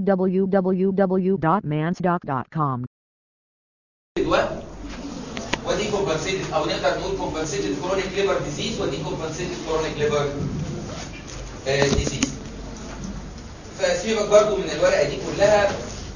www.mansdoc.com. دواء ودي كومبنسيتد او نقدر نقول كومبنسيتد كرونيك ليفر ديزيز ودي كومبنسيتد كرونيك ليفر ديزيز فسيبك برضو من الورقه دي كلها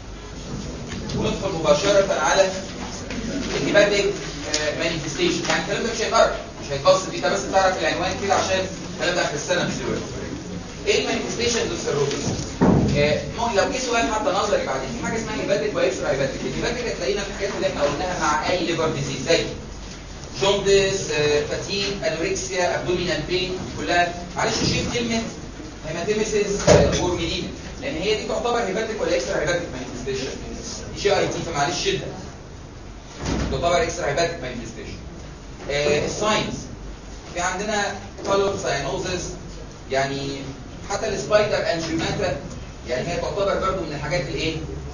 وندخل مباشره على الهيباتيك مانيفستيشن يعني الكلام ده مش هيتقرا مش هيتبص فيه انت بس تعرف العنوان كده عشان الكلام ده اخر السنه مش دلوقتي ايه المانيفستيشنز اوف سيروتيس لو جه سؤال حتى نظري بعدين في حاجه اسمها هيباتيك واكسترا هيباتيك الهيباتيك هتلاقينا في الحاجات اللي احنا قلناها مع اي ليفر ديزيز زي جوندس فاتيك انوركسيا ابدومينال بين كلها معلش شيل كلمه هيماتيميسيس اورميلين لان هي دي تعتبر هيباتيك ولا اكسترا هيباتيك مانيفستيشن دي جي اي تي فمعلش شيلها تعتبر اكسترا هيباتيك مانيفستيشن الساينس في عندنا كولور ساينوزس يعني حتى السبايدر انجيوماتا يعني هي تعتبر برضو من الحاجات الايه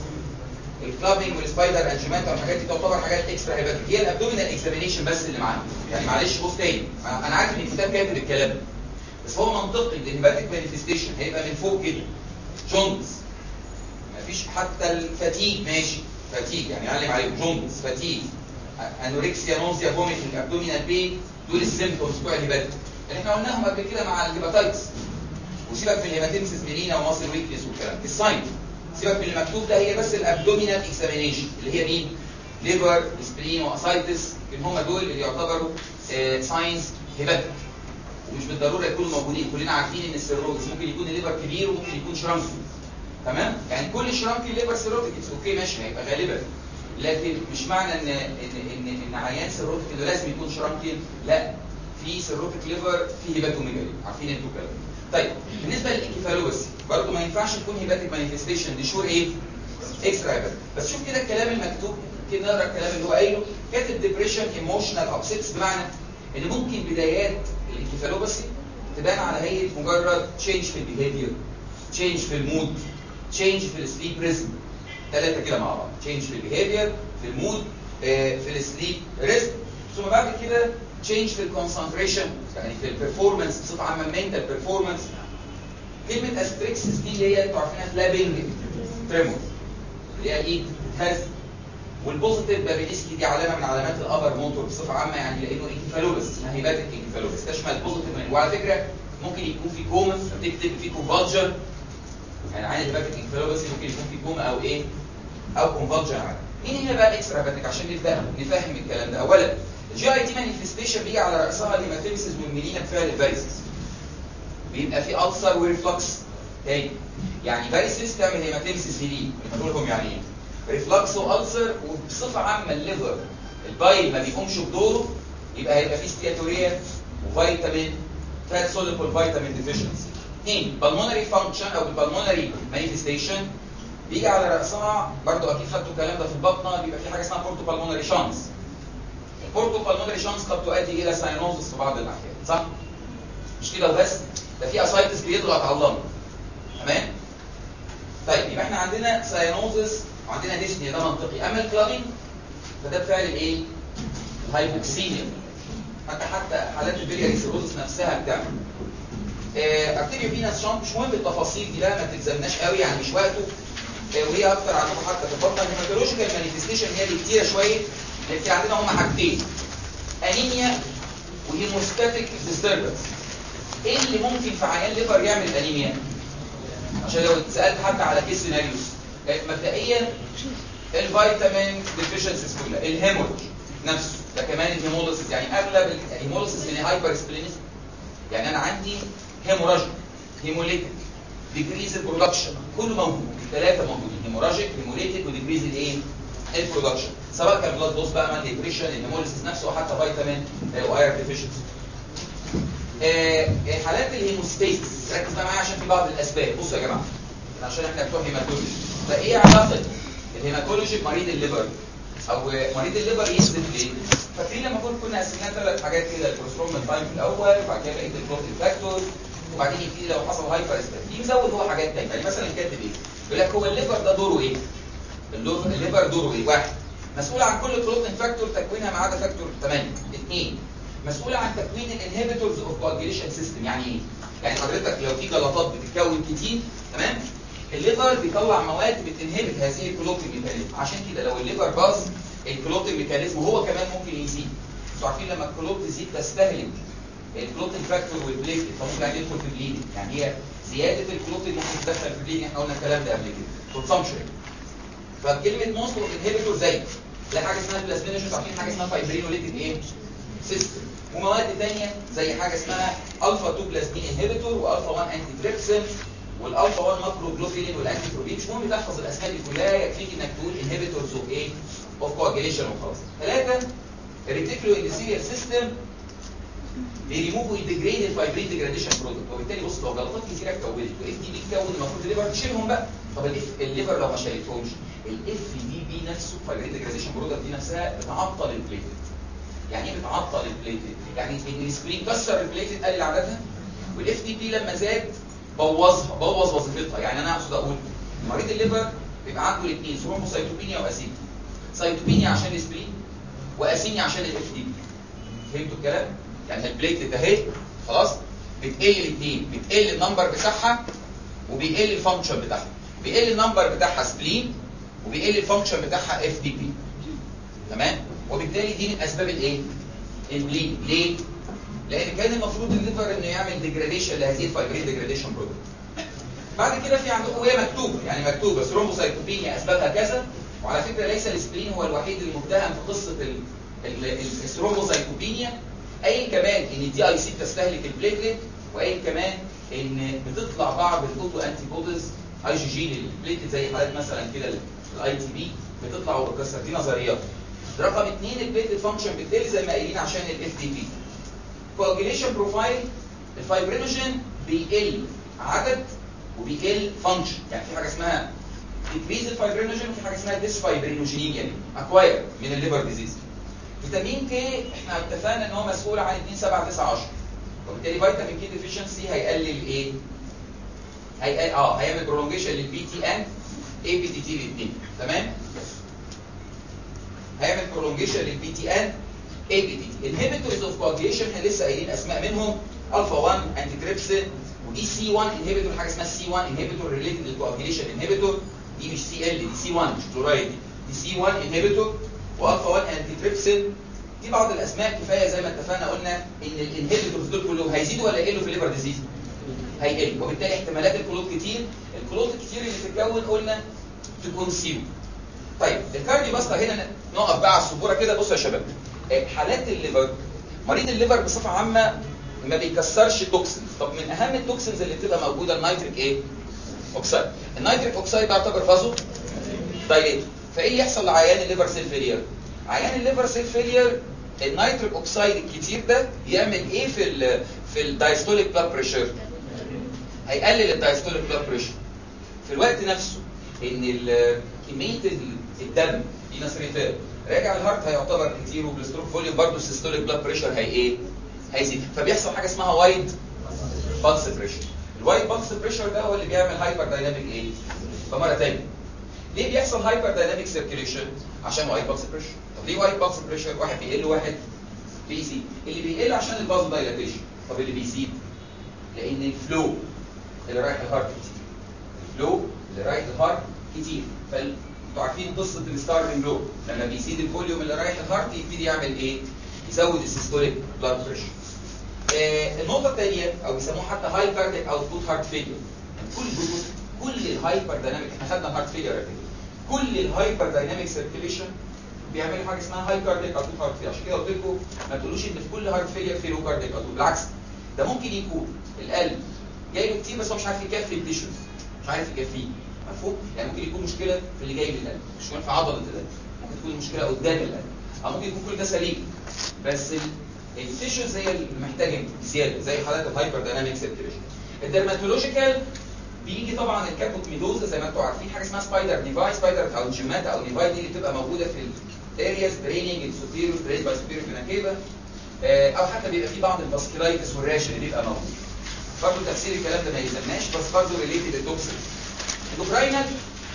الكلابنج والسبايدر انجيوماتا والحاجات دي تعتبر حاجات اكسترا هيباتيك هي الابدومينال اكزامينيشن بس اللي معانا يعني معلش بص تاني انا عارف ان الكتاب كاتب الكلام ده بس هو منطقي الهيباتيك مانيفستيشن هيبقى من فوق كده جوندس مفيش حتى الفاتيج ماشي فاتيج يعني علم عليهم جوندس فاتيج انوركسيا نوزيا فوميتنج ابدومينال بين دول السيمبتومز بتوع الهيباتيك اللي احنا قلناهم قبل كده مع الهيباتايتس وسيبك من الهيماتيمسيس ميلينا وماسل ويكنس والكلام الساين سيبك من المكتوب ده هي بس الابدومينال اكزامينيشن اللي هي مين ليفر سبلين واسايتس ان هم دول اللي يعتبروا ساينز هيباتيك ومش بالضروره يكونوا موجودين كلنا عارفين ان السيروتكس ممكن يكون الليفر كبير وممكن يكون شرانكي تمام يعني كل شرانكي الليفر سيروتكس اوكي ماشي هيبقى غالبا لكن مش معنى ان ان ان, إن عيان سيروتك انه لازم يكون شرانكي لا في سيروتك ليفر في هيباتوميجالي عارفين انتوا الكلام طيب بالنسبه للانكفالوباسي برضه ما ينفعش تكون هيباتيك مانيفستيشن دي شور ايه اكسترا هيباتيك بس شوف كده الكلام المكتوب كده نقرا الكلام اللي هو قايله كاتب ديبريشن ايموشنال ابسيتس بمعنى ان ممكن بدايات الانكفالوباسي تبان على هيئه مجرد تشينج في البيهيفير تشينج في المود تشينج في السليب ريزم ثلاثه كده مع بعض تشينج في البيهيفير في المود آه في السليب ريزم ثم بعد كده تشينج في الكونسنتريشن يعني في البرفورمانس بصفه عامه منتال بيرفورمانس كلمه استريكسس دي اللي هي انتوا عارفينها فلابنج تريمور اللي هي الايد هز والبوزيتيف بابيليسكي دي علامه من علامات الابر موتور بصفه عامه يعني لانه انكفالوبس اسمها هيباتيك انكفالوبس تشمل بوزيتيف وعلى فكره ممكن يكون في كوما تكتب في كونفالجن يعني عين الهيباتيك انكفالوبس ممكن يكون في كوما او ايه او كونفالجن عادي مين هي بقى الاكسترا هيباتيك عشان نفهم نفهم الكلام ده اولا الجي اي تي مانيفستيشن بيجي على راسها الهيماتيمسيس والميلينا بفعل الفاريسيس بيبقى في ألسر وريفلكس تاني يعني فاريسيس تعمل هيماتيمسيس ميلين بنقول يعني ايه ريفلكس والسر وبصفه عامه الليفر البايل ما بيقومش بدوره يبقى هيبقى فيه ستياتوريا وفيتامين فات سوليبل فيتامين ديفيشنسي اثنين بالمونري فانكشن او البالمونري مانيفستيشن بيجي على راسها برضو اكيد خدتوا الكلام ده في البطنه بيبقى في حاجه اسمها بورتو بالمونري شانس البورتو بالمونري شانس قد تؤدي الى ساينوزس في بعض الاحيان صح مش كده وبس ده في اسايتس بيضغط على اللنج تمام طيب يبقى احنا عندنا ساينوزس وعندنا ديسني ده منطقي اما الكلابينج فده بفعل الايه الهايبوكسيميا حتى حتى حالات البيلياري سيروزس نفسها بتعمل ارتيريو فينس شانت مش مهم التفاصيل دي بقى ما تلزمناش قوي يعني مش وقته آه وهي اكتر عندكم حتى في البطنه الهيماتولوجيكال مانيفستيشن هي اللي كتيره شويه لكن عندنا هم حاجتين انيميا وهيموستاتيك ديستربنس ايه اللي ممكن في عيان ليفر يعمل انيميا عشان لو اتسالت حتى على كيس سيناريوس مبدئيا الفيتامين ديفيشنسيز كلها الهيموريج نفسه ده كمان الهيموليسيس يعني اغلب الهيموليسيس من هايبر سبلينيزم يعني انا عندي هيموراجيك هيموليتيك ديكريز البرودكشن كله موجود الثلاثه موجودين هيموراجيك هيموليتيك وديكريز الايه البرودكشن سواء كان بلاد لوس بقى مال ديبريشن الهيموليسيس نفسه او حتى فيتامين واير ديفيشنسي آه حالات الهيموستاسيس ركز بقى معايا عشان في بعض الاسباب بصوا يا جماعه عشان احنا بتوع هيماتولوجي فايه علاقه الهيماتولوجي بمريض الليفر او مريض الليفر يثبت ليه فاكرين لما كنا كنا قسمناها ثلاث حاجات كده البروستروم تايم في الاول وبعد كده بقيه البروتين فاكتور وبعدين يبتدي لو حصل هايبر دي مزود هو حاجات ثانيه يعني مثلا كاتب ايه يقول لك هو الليفر ده دوره ايه الليفر دوره ايه واحد مسؤول عن كل بروتين فاكتور تكوينها ما عدا فاكتور 8 اثنين مسؤول عن تكوين الانهبيتورز اوف كواجيليشن سيستم يعني ايه يعني حضرتك لو في جلطات بتتكون كتير تمام الليفر بيطلع مواد بتنهبت هذه الكلوتين ميكانيزم عشان كده لو الليفر باظ الكلوتين ميكانيزم هو كمان ممكن يزيد انتوا عارفين لما الكلوت تزيد تستهلك الكلوتين فاكتور والبليت فممكن يدخل في البليدنج يعني هي زياده الكلوتين ممكن تدخل في البليدنج احنا قلنا الكلام ده قبل كده كونسامشن فكلمه موست اوف انهبيتور زي لا حاجه اسمها بلازمينوجينز عارفين حاجه اسمها فايبرينوليتيك ايه سيستم ومواد ثانيه زي حاجه اسمها الفا 2 بلازمين انهبيتور والفا 1 انتي تريبسين والالفا 1 ماكرو جلوبولين والانتي بروبين مش مهم تحفظ الاسماء دي كلها يكفيك انك تقول انهبيتورز اوف ايه اوف كواجيليشن وخلاص ثلاثه الريتيكولو اندوثيليال سيستم بيريموفوا الديجريد الفايبرين ديجراديشن برودكت وبالتالي بص لو جلطات كتيره اتكونت واف دي بي اتكون المفروض الليفر تشيلهم بقى طب الاف الليفر لو ما شالتهمش الاف دي بي نفسه فايبرين ديجراديشن برودكت دي نفسها بتعطل البليتد يعني ايه بتعطل البليتد يعني ان السبرين كسر البليتد قلل عددها والاف دي بي لما زاد بوظها بوظ وظيفتها يعني انا اقصد اقول مريض الليفر بيبقى عنده الاثنين ثرومبوسايتوبينيا واسيميا سايتوبينيا عشان السبرين واسيميا عشان الاف دي بي فهمتوا الكلام يعني البليتد اهي خلاص بتقل الاثنين بتقل النمبر بتاعها وبيقل الفانكشن بتاعها بيقل النمبر بتاعها سبلين وبيقل الفانكشن بتاعها اف دي بي تمام وبالتالي دي من اسباب الايه البليد ليه لان كان المفروض الليفر انه يعمل ديجراديشن لهذه الفايبرين ديجراديشن برودكت بعد كده في عندكم وهي مكتوبه يعني مكتوبه ثرومبوسايتوبينيا اسبابها كذا وعلى فكره ليس الاسبرين هو الوحيد المتهم في قصه الثرومبوسايتوبينيا قايل كمان ان الدي اي سي بتستهلك البليتلت وقايل كمان ان بتطلع بعض الاوتو انتي بوديز اي جي جي للبليتلت زي حالات مثلا كده الاي تي بي بتطلع وبتكسر دي نظريات رقم اثنين البليتلت فانكشن بتقل زي ما قايلين عشان الاف دي بي كواجيليشن بروفايل الفايبرينوجين بيقل عدد وبيقل فانكشن يعني في حاجه اسمها ديكريز الفايبرينوجين وفي حاجه اسمها ديس فايبرينوجينيا اكواير من الليفر ديزيز فيتامين كي احنا اتفقنا ان هو مسؤول عن 2 7 9 10 وبالتالي فيتامين كي ديفيشنسي هيقلل ايه هيقل اه هيعمل برولونجيشن للبي تي ان اي بي تي تي الاثنين تمام هيعمل برولونجيشن للبي تي ان اي بي تي تي انهبيتورز اوف كواجيشن احنا لسه قايلين اسماء منهم الفا 1 انتي تريبسين ودي سي 1 انهبيتور حاجه اسمها سي 1 انهبيتور ريليتد للكواجيليشن انهبيتور دي مش سي ال دي سي 1 مش كلورايد دي دي سي 1 انهبيتور والفا 1 انتي تريبسين دي بعض الاسماء كفايه زي ما اتفقنا قلنا ان الانهبيتورز دول كلهم هيزيدوا ولا يقلوا في الليفر ديزيز هيقل وبالتالي احتمالات الكلوت كتير الكلوت الكتير اللي تتكون قلنا تكون سيو طيب الكارديو باستا هنا نقف بقى على السبوره كده بصوا يا شباب حالات الليفر مريض الليفر بصفه عامه ما بيكسرش توكسينز طب من اهم التوكسينز اللي بتبقى موجوده النيتريك ايه اوكسايد النيتريك اوكسايد يعتبر فازو دايليت فايه يحصل لعيان الليفر سيل فيلير عيان الليفر سيل فيلير النيتريك اوكسايد الكتير ده يعمل ايه في ال في الدايستوليك بلاد بريشر هيقلل الدايستوليك بلاد بريشر في الوقت نفسه ان كميه الدم في نسريتات راجع الهارت هيعتبر كتير وبالستروك فوليوم برضه السيستوليك بلاد بريشر هي ايه هيزيد فبيحصل حاجه اسمها وايد بالس بريشر الوايد بالس بريشر ده هو اللي بيعمل هايبر دايناميك ايه فمره ثانيه ليه بيحصل هايبر دايناميك سيركيليشن عشان وايد بالس بريشر طب ليه وايد بالس بريشر واحد بيقل واحد بيزيد اللي بيقل عشان البازو دايلاتيشن طب اللي بيزيد لان الفلو اللي رايح الهارت كتير الفلو اللي رايح الهارت كتير فانتوا عارفين قصه الستارفنج لو لما بيزيد الفوليوم اللي رايح الهارت يبتدي يعمل ايه يزود السيستوليك بلاد بريشر آه النقطه الثانيه او بيسموها حتى هاي كارديك اوتبوت هارت فيلير كل كل الهايبر دايناميك احنا خدنا الهارت فيلير قبل كل الهايبر دايناميك سيركيليشن بيعملوا حاجه اسمها هاي كارديك اوتبوت هارت فيلير عشان كده قلت لكم ما تقولوش ان في كل هارت فيلير في لو كارديك اوتبوت بالعكس ده ممكن يكون القلب جاي له كتير بس هو مش عارف يكفي التيشوز مش عارف يكفيه مفهوم يعني ممكن يكون مشكله في اللي جاي من القلب مش في عضله القلب ممكن تكون المشكله قدام القلب او ممكن يكون كل ده سليم بس التيشوز هي اللي محتاجه زياده زي حالات الهايبر دايناميك سيركيليشن الدرماتولوجيكال بيجي طبعا الكابوكميدوزا زي ما انتم عارفين حاجه اسمها سبايدر ديفايس سبايدر او جيماتا او ديفاي دي اللي بتبقى موجوده في الارياس دريننج السوبيريور درين باي سوبيريور فينا او حتى بيبقى في بعض الفاسكولايتس والراش اللي بيبقى موجود برضه تفسير الكلام ده ما يلزمناش بس برضه ريليتد للتوكسين الاوكراينال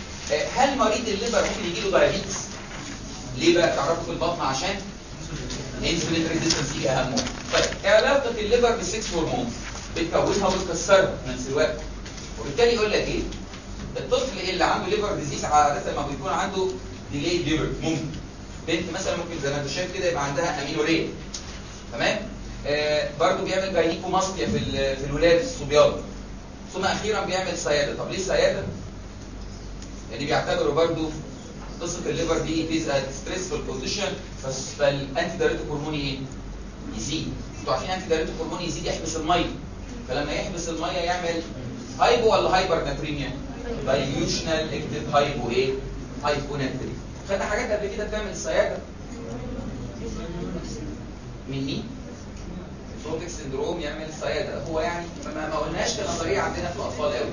هل مريض الليفر ممكن يجي له دايابيتس ليه بقى تعرفوا في البطن عشان الانسولين ريزيستنس دي اهم طيب علاقه الليفر بالسكس هرمون بتكونها وبتكسرها في نفس الوقت وبالتالي يقول لك ايه الطفل اللي عنده ليفر ديزيز عاده ما بيكون عنده ديلي ليفر ممكن بنت مثلا ممكن زي ما انت شايف كده يبقى عندها امينوريه تمام آه برضه بيعمل جاينيكوماستيا في ال- في الولاد الصبيان ثم اخيرا بيعمل سياده طب ليه سياده؟ يعني بيعتبروا برضه قصه الليفر دي از ستريسفul كونديشن فالانتي دايريتيك هرموني ايه؟ يزيد انتوا عارفين انتي دايريتيك هرموني يزيد يحبس الميه فلما يحبس الميه يعمل هايبو ولا هايبر ناتريميا؟ دايليوشنال اكتب هايبو ايه؟ هايبو ناتريميا خدنا حاجات قبل كده بتعمل السياده من مين؟ فروتك سندروم يعمل السياده هو يعني ما, ما قلناش كنظريه عندنا في الاطفال قوي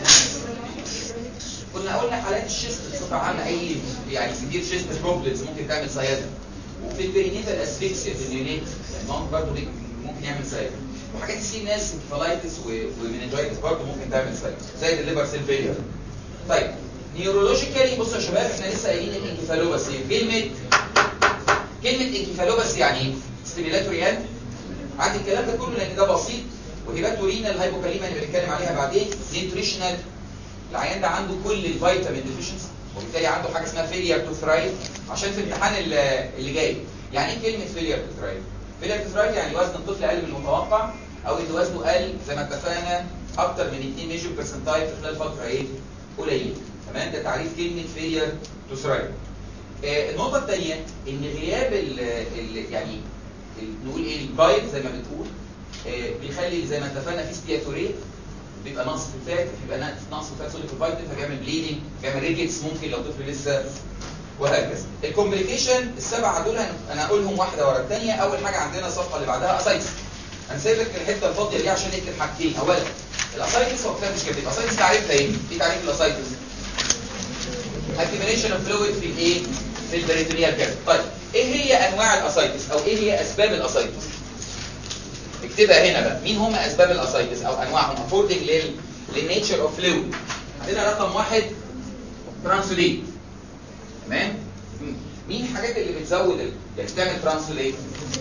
كنا قلنا حالات الشيست بصفه عامه اي يعني سيفير شيست بروبلمز ممكن تعمل سياده وفي البرينيتال اسفيكسيا في اليونيت يعني ممكن برضه ممكن يعمل سياده وحاجات السي ناس انكفالايتس ومننجايتس برضه ممكن تعمل سياده زي الليفر سيل فيلير طيب نيورولوجيكالي بصوا يا شباب احنا لسه قايلين الانكفالوباسي كلمه كلمه انكفالوباسي يعني ايه؟ ستيميلاتوري اند عندي الكلام ده كله لان ده بسيط وهيباتورينا الهايبوكاليميا اللي بنتكلم عليها بعدين نيوتريشنال العيان ده عنده كل الفيتامين ديفيشنسي وبالتالي عنده حاجه اسمها فيلير تو ثرايف عشان في الامتحان اللي اللي جاي يعني ايه كلمه فيلير تو ثرايف فيلير تو ثرايف يعني وزن الطفل اقل من المتوقع او ان وزنه قل زي ما اتفقنا اكتر من 2 ميجر برسنتايل في خلال فتره ايه قليله تمام ده تعريف كلمه فيلير تو ثرايف آه النقطه الثانيه ان غياب ال ال يعني ال- نقول ايه الجايد زي ما بتقول آه بيخلي زي ما اتفقنا في ستياتوريه بيبقى نقص في الفات بيبقى نقص نقص في الفات سوليد فيتامين فبيعمل بليدنج بيعمل ريكتس ممكن لو طفل لسه وهكذا الكومبليكيشن السبعه دول هن- انا هقولهم واحده ورا الثانيه اول حاجه عندنا الصفحه اللي بعدها اسايتس هنسيب لك الحته الفاضيه دي عشان نكتب حاجتين اولا الاسايتس هو كتاب مش كده الاسايتس تعريفها ايه؟ ايه تعريف الاسايتس؟ accumulation of fluid في الايه؟ في البريتونيال كافيتي طيب ايه هي انواع الاسايتس او ايه هي اسباب الاسايتس؟ اكتبها هنا بقى مين هم اسباب الاسايتس او انواعهم according لل للنيتشر اوف فلويد عندنا رقم واحد ترانسوليت تمام مم. مين الحاجات اللي بتزود ال- يعني بتعمل ترانسوليت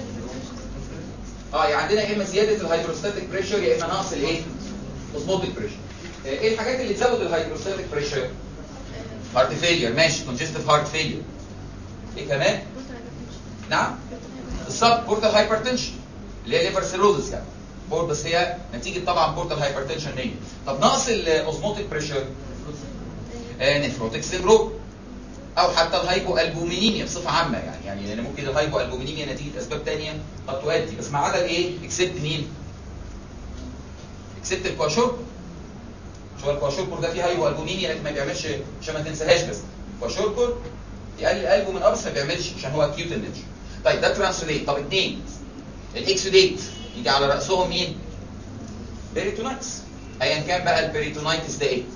اه يعني عندنا يا اما زياده الهيدروستاتيك بريشر يا اما نقص الايه اوزموتيك بريشر ايه الحاجات اللي تزود الهيدروستاتيك بريشر هارت فيلير ماشي كونجستيف هارت فيلير ايه كمان نعم السب بورتال هايبرتنشن اللي هي ليفر سيروزس يعني بور بس هي نتيجه طبعا بورتال هايبرتنشن نيجي طب نقص الاوزموتيك بريشر نفروتيك سيندروم او حتى الهايبو البومينيميا بصفه عامه يعني يعني يعني ممكن الهايبو البومينيميا نتيجه اسباب ثانيه قد تؤدي بس ما عدا الايه اكسبت مين اكسبت الكواشورب شو الكواشوركور ده فيه هايبو البومينيميا لكن ما بيعملش عشان ما تنساهاش بس الكواشوركور يقلل قلبه من ابس ما بيعملش عشان هو اكيوت النيتشر طيب ده ترانسوليت طب اثنين الاكسوديت يجي على راسهم مين بيريتونايتس ايا كان بقى البيريتونايتس ده ايه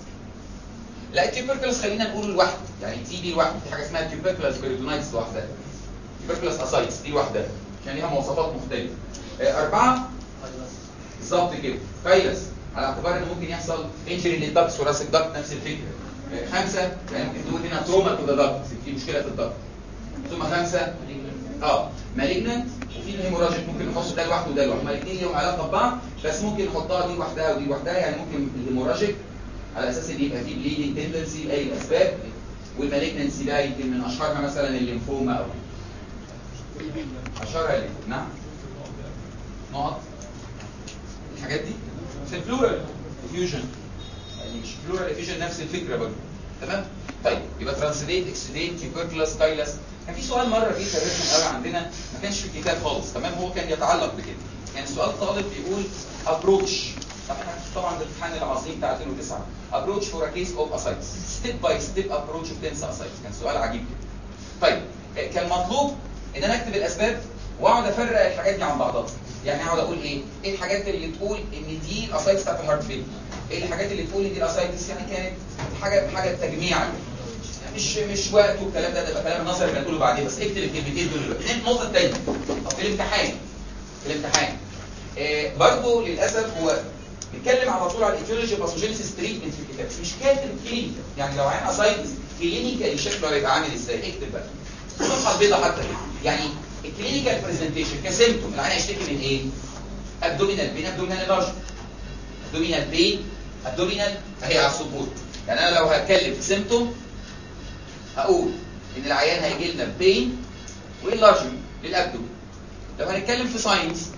لا التيوبركلس خلينا نقول لوحده يعني تي دي لوحده في حاجه اسمها تيوبركلس بيريتونايتس لوحدها تيوبركلس اسايتس دي لوحدها عشان ليها مواصفات مختلفه آه، اربعه بالظبط كده فايلس على اعتبار ان ممكن يحصل انجري للدكت ثوراسيك دكت نفس الفكره آه، خمسه يعني ممكن تقول هنا تروما تو ذا دكت في مشكله في الدكت ثم خمسه اه مالجنانت وفي الهيموراجيك ممكن نحط ده لوحده وده لوحده هما الاثنين ليهم علاقه ببعض بس ممكن نحطها دي لوحدها ودي لوحدها يعني ممكن الهيموراجيك على اساس ان يبقى فيه بليدنج تندنسي لاي الاسباب والمالجنسي بقى يمكن من اشهرها مثلا الليمفوما او اشهرها الليمفوما نعم نقط الحاجات دي في البلورال افيوجن يعني مش بلورال افيوجن نفس الفكره برضه تمام طيب يبقى ترانسليت اكسيديت تيوبركلس كايلس كان في سؤال مره جه كررنا قوي عندنا ما كانش في الكتاب خالص تمام هو كان يتعلق بكده كان السؤال طالب بيقول ابروتش طبعا طبعا ده الامتحان العظيم بتاع 2009 ابروتش فور ا كيس اوف اسايتس ستيب باي ستيب ابروتش اوف دنس اسايتس كان سؤال عجيب كده طيب آه، كان مطلوب ان انا اكتب الاسباب واقعد افرق الحاجات دي عن بعضها يعني اقعد اقول ايه ايه الحاجات اللي تقول ان دي الاسايتس بتاعت الهارت فيل ايه الحاجات اللي تقول ان دي الاسايتس يعني كانت حاجه حاجه تجميع يعني مش مش وقت والكلام ده ده يبقى كلام نظري بنقوله بعدين بس اكتب الكلمتين دول دلوقتي النقطه الثانيه طب في الامتحان في الامتحان آه برضه للاسف هو بيتكلم على طول على الايتيولوجي باثوجينيسيس تريتمنت في الكتاب بس مش كاتب كلينيكال يعني لو عين اسايتس كلينيكال شكله هيبقى عامل ازاي اكتب بقى الصفحه البيضاء حتى كده يعني الكلينيكال برزنتيشن كسيمتوم العين هيشتكي من ايه؟ ابدومينال بين ابدومينال لارج ابدومينال بين ابدومينال اهي على السبورت يعني انا لو هتكلم في سيمتوم هقول ان العيان هيجي لنا بين وانلارجمنت للابدومين لو هنتكلم في ساينس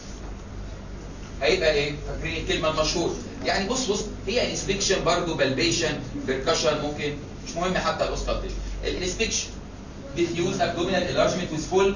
هيبقى ايه فاكرين الكلمه المشهوره يعني بص بص هي انسبكشن برضه بلبيشن بيركشن ممكن مش مهم حتى الاوسكالتيشن الانسبكشن diffuse abdominal enlargement with full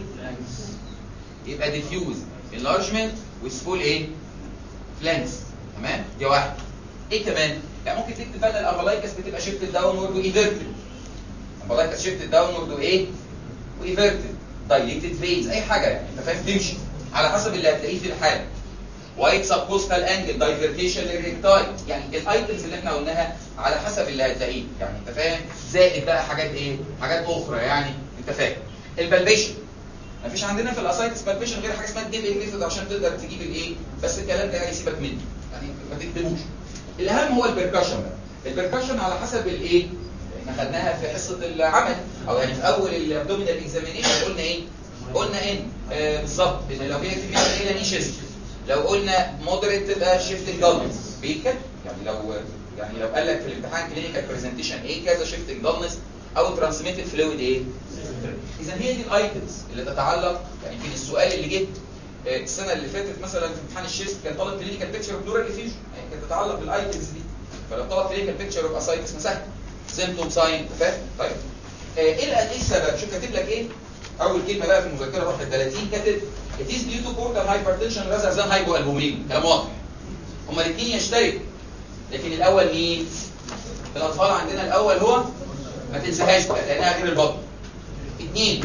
يبقى diffuse enlargement with full ايه فلانس تمام دي واحده ايه كمان يعني ممكن تكتب بقى الامبلايكس بتبقى شيفتد داونورد وايفيرتد امبلايكس شيفتد داونورد وايه وايفيرتد دايليتد فيز اي حاجه يعني انت فاهم تمشي على حسب اللي هتلاقيه في الحاله وايت سبكوستال انجل دايفرتيشن للريكتاي يعني الايتمز اللي احنا قلناها على حسب اللي هتلاقيه يعني انت فاهم زائد بقى حاجات ايه حاجات اخرى يعني انت فاهم البلبيشن مفيش عندنا في الاسايتس بالبيشن غير حاجه اسمها الديب ميثود عشان تقدر تجيب الايه بس الكلام ده يعني سيبك منه يعني ما تكتبوش الاهم هو البركشن بقى البركشن على حسب الايه احنا خدناها في حصه العمل او يعني في اول الابدومينال اكزامينيشن قلنا ايه قلنا ان آه بالظبط ان لو هي كميه قليله نيشز لو قلنا مودريت تبقى شيفت جالنس بيكتب يعني لو يعني لو قال لك في الامتحان كلينيكال برزنتيشن ايه كذا شيفت جالنس او ترانسميتد فلويد ايه اذا هي دي الايتمز اللي تتعلق يعني يمكن السؤال اللي جه السنه اللي فاتت مثلا في امتحان الشيست كان طالب كلينيكال بيكتشر اوف بلورال افيوجن يعني كانت تتعلق بالايتمز دي فلو طلب كلينيكال بيكتشر اوف اسايتس ما سهل سيمتوم ساين فاهم طيب ايه ايه السبب شوف كاتب لك ايه اول كلمه بقى في المذكره رقم 30 كاتب it is due to portal hypertension rather than hypoalbuminemia كلام واضح هما الاثنين يشتركوا لكن الاول مين في الاطفال عندنا الاول هو ما تنساهاش بقى لانها غير البطن اثنين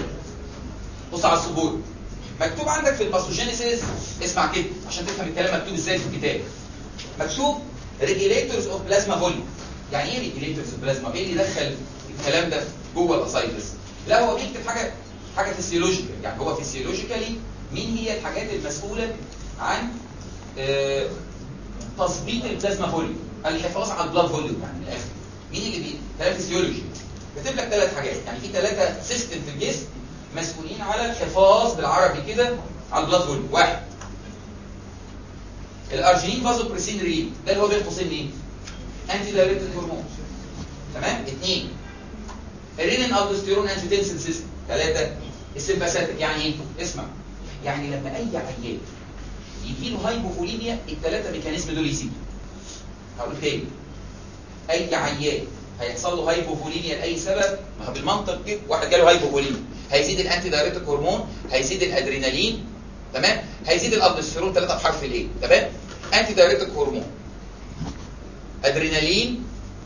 بص على السبور مكتوب عندك في الباثوجينيسيس اسمع كده عشان تفهم الكلام مكتوب ازاي في الكتاب مكتوب ريجيليتورز اوف بلازما فوليوم يعني ايه ريجيليتورز اوف بلازما ايه اللي دخل الكلام ده جوه الاسايتس لا هو بيكتب حاجه حاجه فيسيولوجيكال يعني هو فيسيولوجيكالي مين هي الحاجات المسؤوله عن آه تظبيط البلازما فوليوم الحفاظ على البلاد فوليوم يعني من الاخر مين اللي بي كلام فيسيولوجي كاتب لك ثلاث حاجات يعني في ثلاثه سيستم في الجسم مسؤولين على الحفاظ بالعربي كده على البلاد فوليوم واحد الارجينين فازوبريسين ريد ده اللي هو بين قوسين مين انتي دايركتد هرمون تمام اثنين الرينين الدوستيرون انجيوتنسين سيستم ثلاثه السمباثيك يعني ايه اسمع يعني لما اي عيان يجي له هايبوفوليميا الثلاثه ميكانيزم دول يزيدوا هقول تاني اي عيان هيحصل له هايبوفوليميا لاي سبب ما هو بالمنطق كده واحد جاله هايبوفوليميا هيزيد الانتي دايريتيك هرمون هيزيد الادرينالين تمام هيزيد الالدوستيرون ثلاثه بحرف الايه تمام انتي دايريتيك هرمون ادرينالين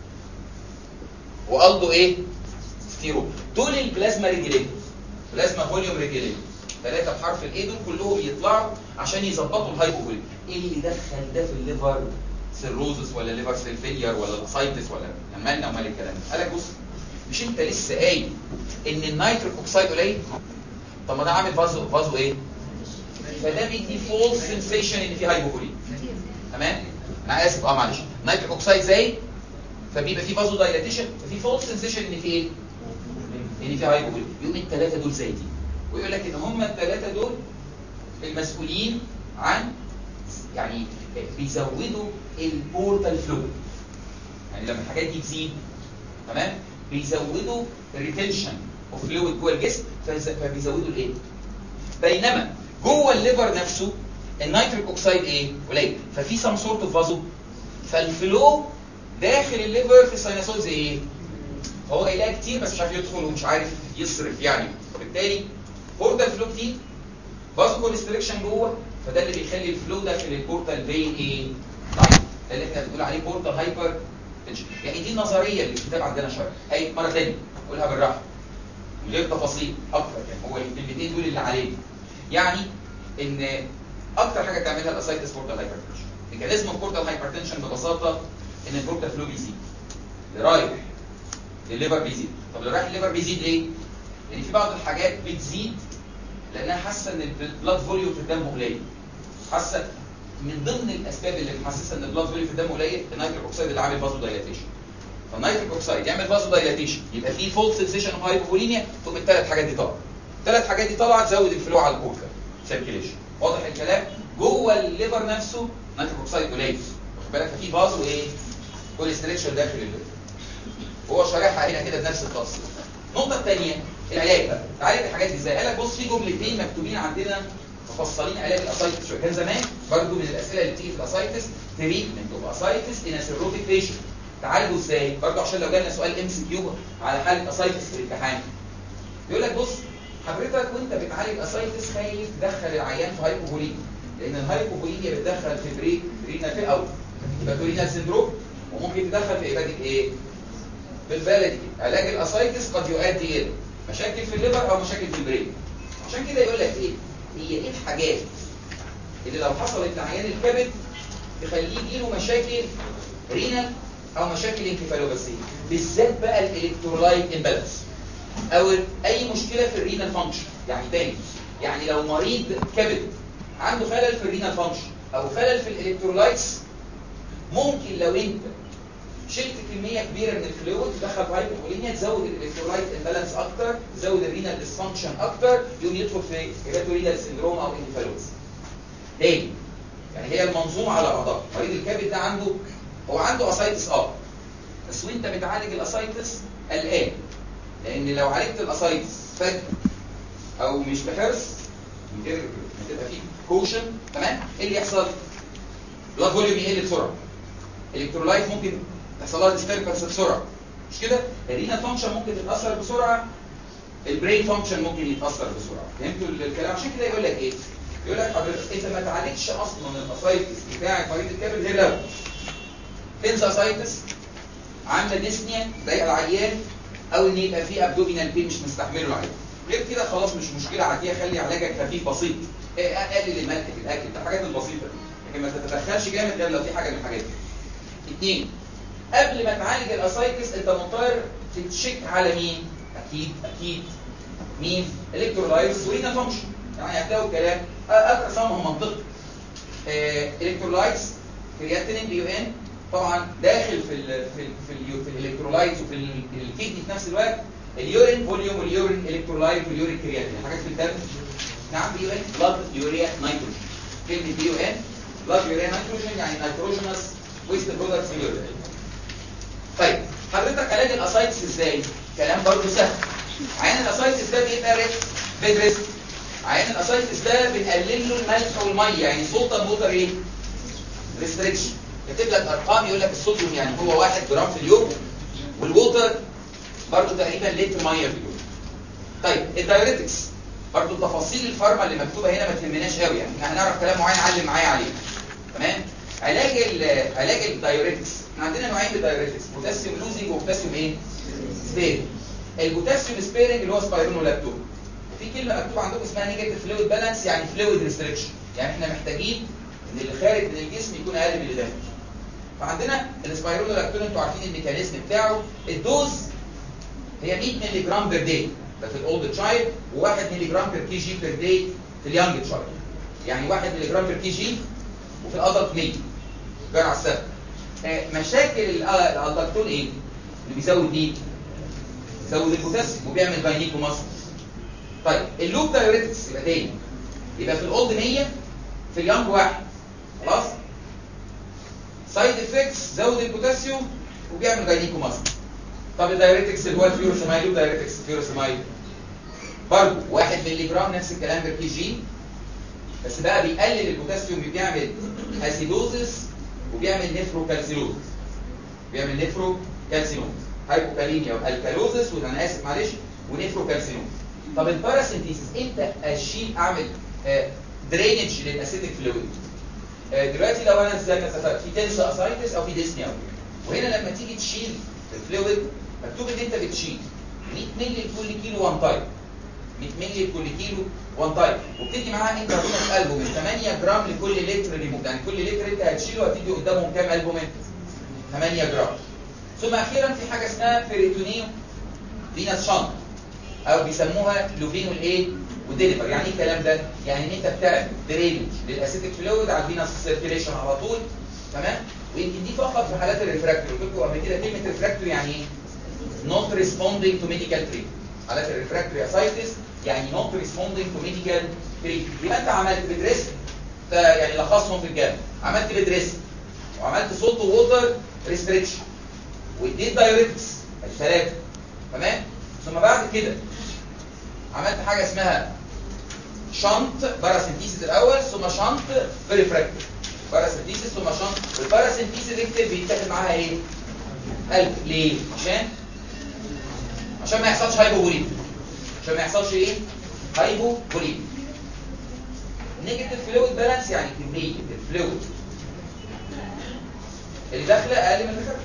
والدو ايه ستيرون دول البلازما ريجيليتورز بلازما فوليوم ريجيليتورز ثلاثه بحرف الايه دول كلهم يطلعوا عشان يظبطوا الهايبوفوليميا ايه اللي دخل ده في الليفر سيروزس ولا ليفر سيل فيلير ولا الاسايتس ولا يعني مالنا ومال الكلام ده قال لك بص مش انت لسه قايل ان النيتريك اوكسيد قليل طب ما ده عامل فازو فازو ايه فده بيدي فولس سنسيشن ان في هايبوفوليميا تمام انا اسف اه معلش نيتريك اوكسيد زي فبيبقى في فازو دايلاتيشن ففي فولس سنسيشن ان في ايه ان في هايبوفوليميا يقوم الثلاثه دول زي دي ويقول لك ان هم الثلاثه دول المسؤولين عن يعني بيزودوا البورتال فلو يعني لما الحاجات دي تزيد تمام بيزودوا الريتنشن اوف فلويد جوه الجسم فبيزودوا الايه بينما جوه الليفر نفسه النيتريك اوكسيد ايه قليل ففي سم سورت اوف فازو فالفلو داخل الليفر في السيناسويدز ايه هو قايلها كتير بس مش عارف يدخل ومش عارف يصرف يعني وبالتالي بورتال فلو كتير فازو كونستريكشن جوه فده اللي بيخلي الفلو داخل البورتال فين ايه طيب ده اللي احنا بنقول عليه بورتال هايبر يعني دي النظريه اللي الكتاب عندنا شويه هي مره ثانيه اقولها بالراحه من غير تفاصيل اكتر يعني هو الكلمتين دول اللي علينا يعني ان اكتر حاجه تعملها الاسايتس بورتال هايبرتنشن ميكانيزم البورتال هايبرتنشن ببساطه ان البورتال فلو بيزيد اللي رايح الليفر بيزيد طب اللي رايح الليفر بيزيد ليه؟ لان يعني في بعض الحاجات بتزيد لانها حاسه ان البلاد فوليوم في الدم قليل حاسه من ضمن الاسباب اللي محسسه ان البلاد فوليوم في الدم قليل النيتريك اوكسيد اللي عامل فازو دايلاتيشن فالنيتريك اوكسيد يعمل فازو دايلاتيشن يبقى في فول سنسيشن اوف هايبوفوليميا تقوم الثلاث حاجات دي طالعه الثلاث حاجات دي طالعه تزود الفلو على البورتال سيركيليشن واضح الكلام جوه الليفر نفسه نيتريك اوكسيد قليل واخد بالك ففي فازو ايه كوليستريكشن داخل الليفر وهو شارحها هنا كده بنفس التفصيل النقطه الثانيه العلاج بقى تعالى الحاجات دي ازاي قال لك بص في جملتين مكتوبين عندنا مفصلين علاج الاسايتس شويه كان زمان برضو من الاسئله اللي بتيجي في الاسايتس تريتمنت اوف اسايتس ان سيروتيك بيشنت تعالجوا ازاي برضو عشان لو جالنا سؤال ام سي كيو على حاله اسايتس في الامتحان يقول لك بص حضرتك وانت بتعالج اسايتس خايف تدخل العيان في هايبوفوليميا لان الهايبوفوليميا بتدخل في بريك رينا في او هيباتورينال سيندروم وممكن تدخل في عباده ايه بالبلدي علاج الاسايتس قد يؤدي الى مشاكل في الليفر او مشاكل في البرين عشان كده يقول لك ايه هي ايه الحاجات اللي لو حصلت لعيان الكبد تخليه يجيله مشاكل رينال او مشاكل انكفالوباسيه بالذات بقى الالكترولايت امبالانس او اي مشكله في الرينال فانكشن يعني تاني يعني لو مريض كبد عنده خلل في الرينال فانكشن او خلل في الالكترولايتس ممكن لو انت شلت كميه كبيره من الفلويد تدخل في هايبوفوليميا تزود الالكترولايت امبالانس اكتر تزود الرينال ديسفانكشن اكتر يقوم يدخل في هيباتورينال سيندروم او انفلونزا تاني يعني هي المنظومه على بعضها مريض الكبد ده عنده هو عنده اسايتس اه بس وانت بتعالج الاسايتس قلقان لان لو عالجت الاسايتس فجاه او مش بحرص من غير ما تبقى فيه كوشن تمام ايه اللي يحصل؟ بلاد فوليوم يقل بسرعه الكترولايت ممكن يحصل لها ديستربنس بسرعه مش كده الرينا فانكشن ممكن تتاثر بسرعه البرين فانكشن ممكن يتاثر بسرعه فهمتوا الكلام عشان كده يقول لك ايه يقول لك حضرتك انت ما تعالجش اصلا الاسايتس بتاع مريض الكبد غير لو تنسى اسايتس عامله ديسنيا ضايقه العيان او ان يبقى في ابدومينال بين مش مستحمله العيان غير كده خلاص مش مشكله عاديه خلي علاجك خفيف بسيط قلل الملح في الاكل ده الحاجات البسيطه لكن ما تتدخلش جامد غير لو في حاجه من الحاجات دي اثنين قبل ما تعالج الاسايتس انت مضطر تتشيك على مين اكيد اكيد مين الكترولايتس ورينا فانكشن يعني هتلاقوا الكلام اكثر سمهم منطقي الكترولايتس كرياتينين بي ان طبعا داخل في ال في ال في, ال في الالكترولايتس وفي الكدني في نفس الوقت اليورين فوليوم واليورين الكترولايت واليورين كرياتين حاجات في الدم نعم بي ان بلاد يوريا نيتروجين كلمه بي ان بلاد يوريا نيتروجين يعني نيتروجينس ويست برودكتس يورين طيب حضرتك علاج الاسايتس ازاي كلام برضه سهل عين الاسايتس ده بيبقى بيد ريسك عين الاسايتس ده بنقلل له الملح والميه يعني سلطه ووتر ايه ريستريكشن كاتب لك ارقام يقول لك الصوديوم يعني هو 1 جرام في اليوم والووتر برضه تقريبا لتر ميه في اليوم طيب الدايوريتكس برضه تفاصيل الفارما اللي مكتوبه هنا ما تهمناش قوي يعني احنا هنعرف كلام معين علم معايا عليه تمام علاج علاج الدايوريتكس احنا عندنا نوعين من الدايوريتكس بوتاسيوم لوزنج وبوتاسيوم ايه سبيرنج البوتاسيوم سبيرنج اللي هو سبايرونولاكتون في كلمه مكتوبه عندكم اسمها نيجاتيف فلويد بالانس يعني فلويد ريستريكشن يعني احنا محتاجين ان اللي خارج من الجسم يكون اقل من اللي داخل فعندنا السبايرونولاكتون انتوا عارفين الميكانيزم بتاعه الدوز هي 100 مللي جرام بير داي ده في الاولد تشايلد و1 مللي جرام بير كي جي بير داي في اليانج تشايلد يعني 1 مللي جرام بير كي جي وفي الادلت 100 جرعه السنه مشاكل الالدكتون ايه اللي بيزود ايه بيزود البوتاسيوم وبيعمل جاينيكو مصر طيب اللوب دايوريتكس يبقى تاني يبقى في الاولد 100 في اليانج واحد خلاص سايد افكتس زود البوتاسيوم وبيعمل جاينيكو مصر طب الدايوريتكس اللي هو الفيوروسمايد لوب دايوريتكس فيوروسمايد برضه 1 مللي جرام نفس الكلام بير كي جي بس بقى بيقلل البوتاسيوم بيعمل اسيدوزس وبيعمل نفروكالسينوز بيعمل نفروكالسينوز هايبوكاليميا والكالوزس وانا اسف معلش ونفروكالسينوز طب الباراسينثيسيس امتى اشيل اعمل آه درينج للاسيتيك فلويد آه دلوقتي لو انا زي ما اتفقت في تنس اسايتس او في ديسنيا وهنا لما تيجي تشيل الفلويد مكتوب ان انت بتشيل 100 مللي لكل كيلو 1 تايم 100 مللي لكل كيلو 1 تايم وبتدي معاها انت في البومين 8 جرام لكل لتر ريموف يعني كل لتر انت هتشيله هتدي قدامهم كام البومين 8 جرام ثم اخيرا في حاجه اسمها فيريتونيو فينس شنط او بيسموها لوفينول ايه وديليفر يعني ايه الكلام ده يعني ان انت بتعمل درينج للاسيتيك فلويد على الفينس سيركيليشن على طول تمام ويمكن دي فقط في حالات الريفراكتوري قلت لكم قبل كده كلمه ريفراكتوري يعني ايه not responding to medical treatment حالات الريفراكتوري اسايتس يعني not responding to medical treatment يبقى انت عملت بدريس يعني لخصهم في الجامعه عملت بدريس وعملت صوت ووتر ريستريكشن واديت دايوريتكس ثلاثه تمام ثم بعد كده عملت حاجه اسمها شنط باراسينثيسيس الاول ثم شنط بريفراكتيف باراسينثيسيس ثم شنط والباراسينثيسيس اكتب بيتاخد معاها ايه قلب ليه عشان عشان ما يحصلش هايبوبوليميا عشان ما يحصلش ايه هايبوبوليميا نيجاتيف فلويد بالانس يعني كميه الفلويد اللي داخله اقل من اللي خارجه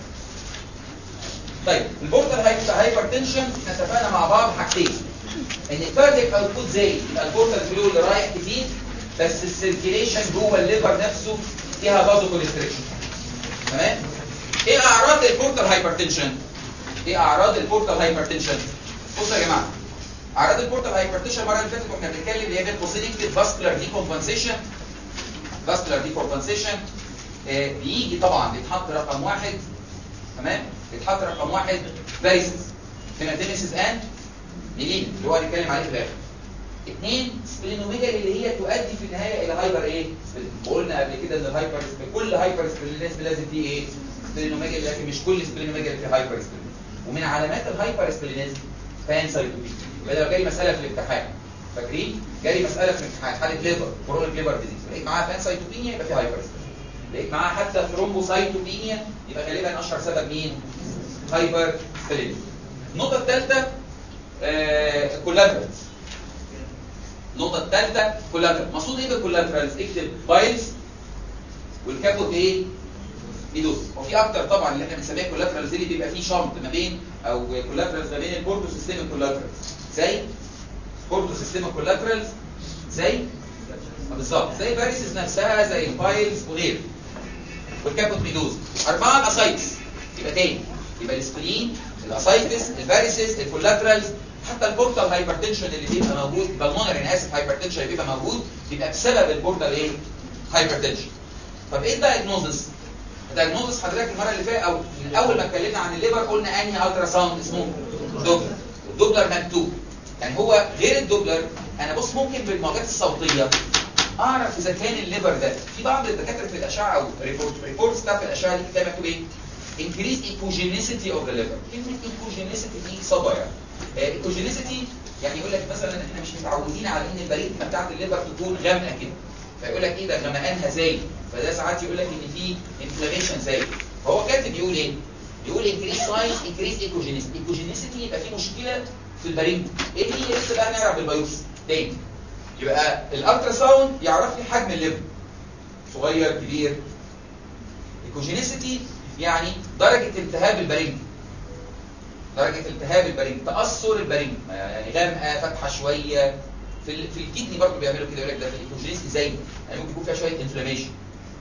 طيب البورتال هايبرتنشن احنا اتفقنا مع بعض حاجتين ان الكاردياك اوتبوت زايد يبقى البورتال فلو اللي رايح كتير بس السيركيليشن جوه الليفر نفسه فيها بازو كونستريكشن تمام ايه اعراض البورتال هايبرتنشن ايه اعراض البورتال هايبرتنشن بصوا يا جماعه اعراض البورتال هايبرتنشن المره اللي فاتت واحنا بنتكلم اللي هي بين قوسين نكتب فاسكولار ديكومبنسيشن فاسكولار ديكومبنسيشن آه بيجي طبعا بيتحط رقم واحد تمام بيتحط رقم واحد فاريسز فيناتيميسيس اند ميلين اللي هو هنتكلم عليه في الاخر اثنين سبلينوميجالي اللي هي تؤدي في النهايه الى هايبر ايه وقلنا قبل كده ان الهايبر كل هايبر سبلينيزم لازم فيه ايه سبلينوميجالي لكن مش كل سبلينوميجالي فيه هايبر سبلينيزم ومن علامات الهايبر سبلينيزم فان سايتوبينيا يبقى لو جاي مساله في الامتحان فاكرين جالي مساله في الامتحان حاله ليبر كورونيك ليبر ديزيز لقيت معاها فان سايتوبينيا يبقى في هايبر سبلينيزم لقيت معاها حتى ثرومبوسايتوبينيا يبقى غالبا اشهر سبب مين هايبر سبلينيزم النقطه الثالثه آه كولاترالز النقطة الثالثة كولاترال مقصود ايه بالكولاترالز اكتب بايلز والكابوت ايه ميدوس وفي اكتر طبعا اللي احنا بنسميها كولاترالز اللي بيبقى فيه شنط ما بين او كولاترالز ما بين البورتو سيستم كولاترالز زي بورتو سيستم كولاترالز زي بالظبط زي باريسز نفسها زي البايلز وغيره والكابوت ميدوس أربعة الأسايتس يبقى تاني يبقى السبلين الاسايتس الفاريسز الكولاترالز حتى البورتال هايبرتنشن اللي بيبقى موجود بالمونر انا اسف هايبرتنشن اللي بيبقى موجود بيبقى بسبب البورتال ايه هايبرتنشن طب ايه الدايجنوزس الدايجنوزس حضرتك المره اللي فاتت او من اول ما اتكلمنا عن الليبر قلنا انهي الترا ساوند اسمه دوبلر الدوبلر مكتوب يعني هو غير الدوبلر انا بص ممكن بالموجات الصوتيه اعرف اذا كان الليبر ده في بعض الدكاتره في الاشعه او ريبورت ريبورتس بتاعت الاشعه دي كتاب مكتوب ايه increase ecogenicity of the liver كلمة ecogenicity دي صدى يعني ecogenicity يعني يقول لك مثلا احنا مش متعودين على ان البريتما بتاعت الليفر تكون غامقه كده فيقول لك ايه ده غمقانها زايد فده ساعات يقول لك ان في انفلاميشن زايد فهو كاتب يقول ايه يقول increase size increase ecogenicity ecogenicity يبقى في مشكله في البريتما ايه هي لسه بقى نعرف بالبيوبسي تاني يبقى الالترا ساوند يعرف لي حجم الليفر صغير كبير ايكوجينيسيتي يعني درجة التهاب البرنج درجة التهاب البرنج تأثر البرنج يعني غامقة فاتحة شوية في ال... في الكدني برضه بيعملوا كده يقول لك ده في الايكوجينيسيتي زي يعني ممكن يكون فيها شوية انفلاميشن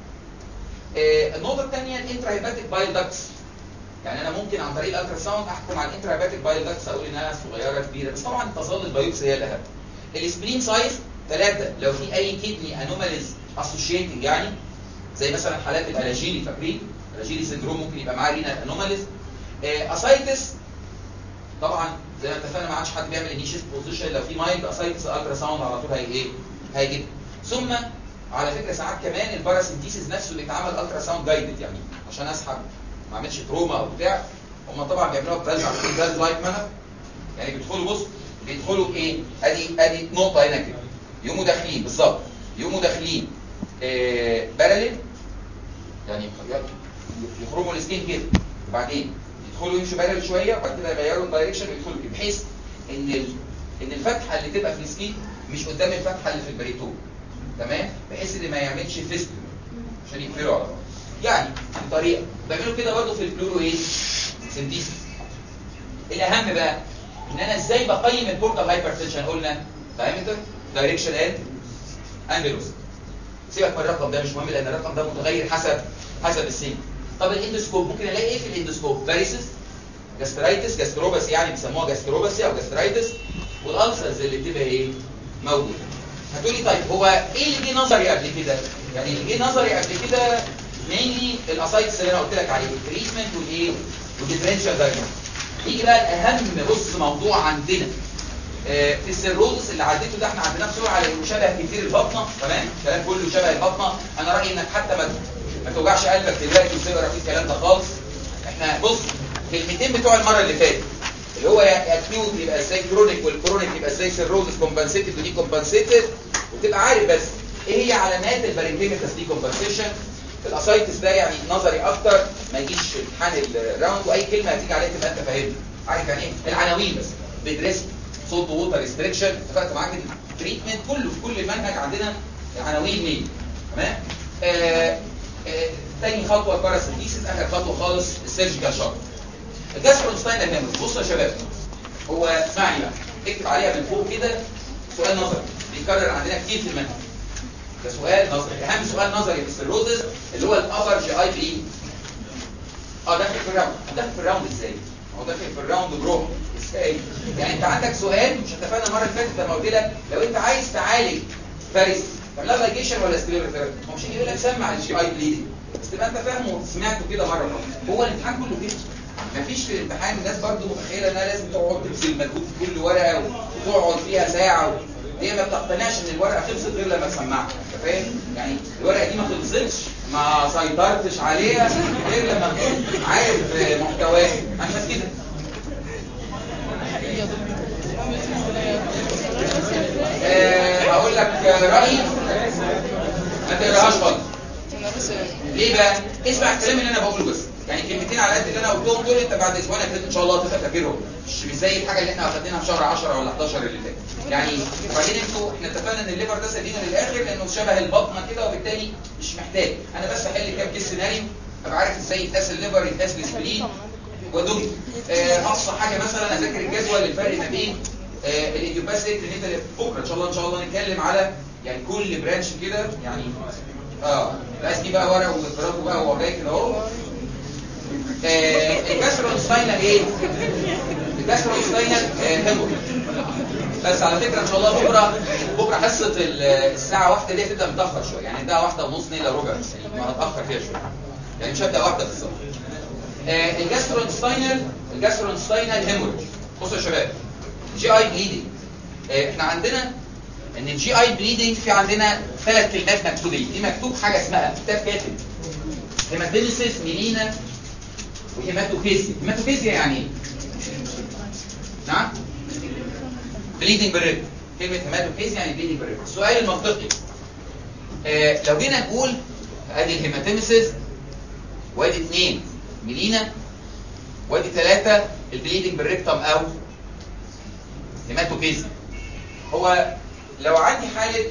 آه النقطة الثانية الانترا هيباتيك بايل داكتس يعني انا ممكن عن طريق الالترا ساوند احكم على الانترا هيباتيك بايل داكتس اقول انها صغيرة كبيرة بس طبعا تظل البيوبسي هي الاهم السبلين سايز ثلاثة لو في اي كدني انوماليز اسوشيتنج يعني زي مثلا حالات الالاجيلي فاكرين الاجيلي سندروم ممكن يبقى معاه رينا انوماليز اسايتس طبعا زي ما اتفقنا ما عادش حد بيعمل انيشيت بوزيشن لو في مايلد اسايتس الترا ساوند على طول هي ايه هيجيب ثم على فكره ساعات كمان الباراسينثيسيس نفسه بيتعمل الترا ساوند جايدد يعني عشان اسحب ما اعملش تروما او بتاع هم طبعا بيعملوها بفالف عارفين فالف لايك مانر يعني بيدخلوا بص بيدخلوا بايه ادي ادي نقطه هنا كده يقوموا داخلين بالظبط يقوموا داخلين آه باراليل يعني يخرموا السكين كده وبعدين يدخلوا يمشوا بارل شويه وبعد كده يغيروا الدايركشن ويدخلوا كده بحيث ان ال... ان الفتحه اللي تبقى في السكين مش قدام الفتحه اللي في البريتون تمام بحيث ان ما يعملش فيست عشان يقفلوا على بعض يعني بطريقه بيعملوا كده برضه في البلورو ايه سنتيسيس الاهم بقى ان انا ازاي بقيم البورتال هايبرتنشن قلنا دايمتر دايركشن اند انجلوس سيبك من الرقم ده مش مهم لان الرقم ده متغير حسب حسب السن طب الاندوسكوب ممكن الاقي ايه في الاندوسكوب فاريسس جاسترايتس جاستروباسي يعني بيسموها جاستروباسي او جاسترايتس والالسرز اللي بتبقى ايه موجوده هتقولي طيب هو ايه اللي جه نظري قبل كده يعني اللي جه نظري قبل كده مينلي الاسايتس اللي انا قلت لك عليه التريتمنت والايه والديفرنشال دايجنوز يجي بقى الاهم بص موضوع عندنا آه في السيروزس اللي عديته ده احنا عندنا بسرعه على انه شبه كتير البطنه تمام الكلام كله شبه البطنه انا رايي انك حتى ما ما توجعش قلبك دلوقتي وتقرا في الكلام ده خالص احنا بص كلمتين بتوع المره اللي فاتت اللي هو يا اكيوت يبقى ازاي كرونيك والكرونيك يبقى ازاي سيروزس كومبنسيتد ودي كومبنسيتد وتبقى عارف بس ايه هي علامات البارينكيميتاس دي كومبنسيشن الاسايتس ده يعني نظري اكتر ما يجيش امتحان الراوند واي كلمه هتيجي عليها تبقى انت فاهمها عارف يعني ايه العناوين بس بيدرس صوت ووتر ريستريكشن اتفقت معاك التريتمنت كله في كل المنهج عندنا عناوين مين تمام آه آه تاني خطوه الباراسيتيسيس اخر خطوه خالص السيرجيكال شوك الجاسترونستاين هيموريج بصوا يا شباب هو اسمعني بقى اكتب عليها من فوق كده سؤال نظري بيتكرر عندنا كتير في المنهج ده سؤال نظري اهم سؤال نظري في السيروزس اللي هو الابر جي اي بي اه داخل في الراوند داخل في الراوند ازاي هو داخل في الراوند بروح ازاي يعني انت عندك سؤال مش اتفقنا المره اللي فاتت لما قلت لك لو انت عايز تعالج فارس تعملها لايجيشن ولا ستيريوثيرابي هو مش يقول لك سمع الجي اي بليدنج بس تبقى انت فاهمه وسمعته كده مره مره هو الامتحان كله كده مفيش في الامتحان الناس برضو متخيله انها لازم تقعد تبذل مجهود في كل ورقه وتقعد فيها ساعه و... هي ما بتقتنعش ان الورقه خلصت غير لما تسمعها انت فاهم يعني الورقه دي ما خلصتش ما سيطرتش عليها غير لما تكون عارف محتواها عشان كده أه هقول لك رايي ما تقراهاش خالص ليه بقى اسمع الكلام اللي انا بقوله بس يعني كلمتين على قد اللي انا قلتهم دول انت بعد اسبوعين هتبدا ان شاء الله تبقى فاكرهم مش مش زي الحاجه اللي احنا اخدناها في شهر 10 ولا 11 اللي فات يعني وبعدين انتوا احنا اتفقنا ان الليفر ده سايبينه للاخر لانه شبه البطنه كده وبالتالي مش محتاج انا بس احل كام كيس سيناريو ابقى عارف ازاي يتقاس الليفر يتقاس السبلين ودول اقصى حاجه مثلا اذاكر الجدول الفرق ما بين آه الايديوباثيك كلينيكال بكره ان شاء الله ان شاء الله نتكلم على يعني كل برانش كده يعني اه بس دي بقى ورق واختراقه بقى هو جاي كده اهو الجاسترونستاينال ايه الجاسترونستاينال هيموريج بس على فكره ان شاء الله بكره بكره حصه الساعه واحدة دي هتبدا متاخر شويه يعني ده واحدة ونص الا ربع ما هتاخر فيها شويه يعني مش هبدا واحده بالظبط الجاسترونستاينال الجاسترونستاينال هيموريج بصوا يا شباب جي اي بليدنج احنا عندنا ان الجي اي بليدنج في عندنا ثلاث كلمات مكتوبين دي مكتوب حاجه اسمها كتاب كاتب هيماتيمسيس ميلينا وهيماتوفيزيا هيماتوفيزيا يعني ايه نعم بليدنج بالريب كلمه هيماتوفيزيا يعني بليدنج بالريب السؤال المنطقي آه لو جينا نقول ادي الهيماتيمسيس وادي اثنين ميلينا وادي ثلاثه البليدنج بالريكتم او هيماتوفيزيا هو لو عندي حاله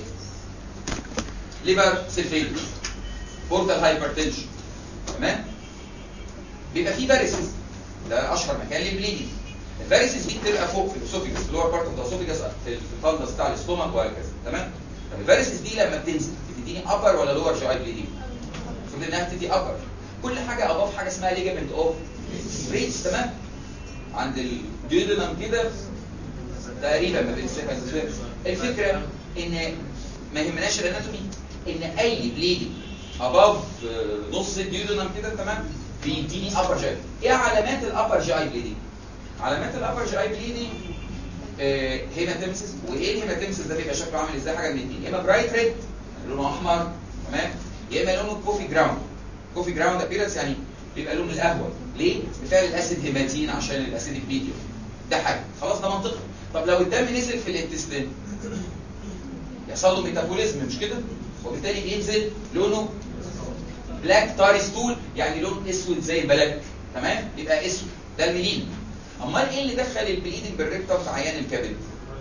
ليفر سيلفيد بورتال هايبرتنشن تمام بيبقى فيه فاريسز ده اشهر مكان للبليدنج الفاريسز دي بتبقى فوق في الاسوفيجاس اللور بارت اوف ذا اسوفيجاس في الفندس بتاع الاستومك وهكذا تمام طب الفاريسز دي لما بتنزل بتديني ابر ولا لور جي اي بليدنج المفروض انها بتدي ابر كل حاجه اضاف حاجه اسمها ليجامنت اوف بريتش تمام عند الديودنم كده تقريبا ما بين الفكره ان ما يهمناش الاناتومي ان اي بليدنج اباف نص الديودنم كده تمام بيديني ابر جي ايه علامات الابر جي اي بليدنج علامات الابر جي اي بليدنج آه هيماتيمسيس وايه الهيماتيمسيس ده بيبقى شكله عامل ازاي حاجه من الاثنين يا اما برايت ريد لونه احمر تمام يا اما لونه كوفي جراوند كوفي جراوند ابيرنس يعني بيبقى لون القهوه ليه بفعل الاسيد هيماتين عشان الاسيدك ميديوم ده حاجه خلاص ده منطقي طب لو الدم نزل في الانتستين يحصل له ميتابوليزم مش كده وبالتالي بينزل لونه بلاك تاري ستول يعني لون اسود زي البلاك تمام يبقى اسود ده الميلين امال ايه اللي دخل البليدنج بالريكتم في عيان الكبد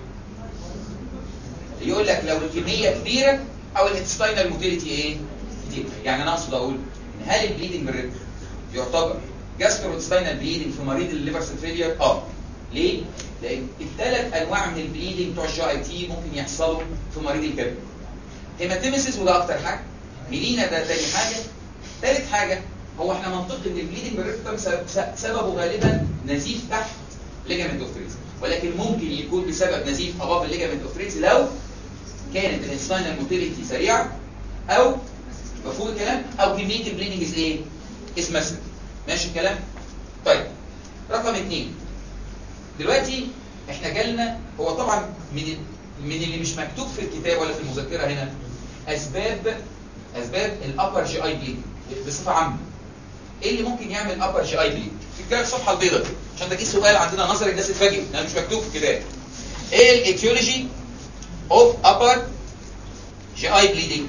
يقول لك لو الكميه كبيره او الانتستينال موتيليتي ايه كتير يعني انا اقصد اقول ان هل البليدنج بالريكتم يعتبر جاستروانتستينال بليدنج في مريض الليفر فيلير اه ليه لان الثلاث انواع من البليدنج بتوع الجي اي تي ممكن يحصلوا في مريض الكبد هيماتيمسيس وده اكتر حاجه ميلينا ده تاني حاجه ثالث حاجه هو احنا منطقي ان البليدنج بالريكتم سببه غالبا نزيف تحت ليجامنت اوف فريز ولكن ممكن يكون بسبب نزيف اباف الليجامنت اوف فريز لو كانت الانسباينال موتيليتي سريعه او مفهوم الكلام او كميه البليدنج از ايه؟ از ماسيف ماشي الكلام؟ طيب رقم اثنين دلوقتي احنا جالنا هو طبعا من من اللي مش مكتوب في الكتاب ولا في المذكره هنا اسباب اسباب الابر جي اي بليدنج بصفه عامه ايه اللي ممكن يعمل ابر جي اي بليد في الصفحه البيضاء دي عشان ده جه سؤال عندنا نظري الناس اتفاجئت لانه مش مكتوب في الكتاب ايه الايتيولوجي اوف ابر جي اي بليدنج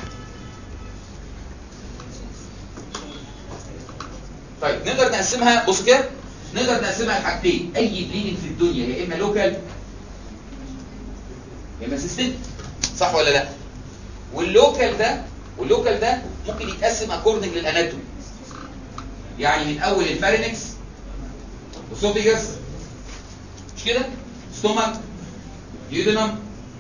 طيب نقدر نقسمها بص كده نقدر نقسمها لحاجتين اي بليدنج في الدنيا يا اما لوكال يا اما سيستميك صح ولا لا واللوكال ده واللوكال ده ممكن يتقسم اكوردنج للاناتومي يعني من اول الفارينكس اسوفيجاس مش كده ستومك يودنم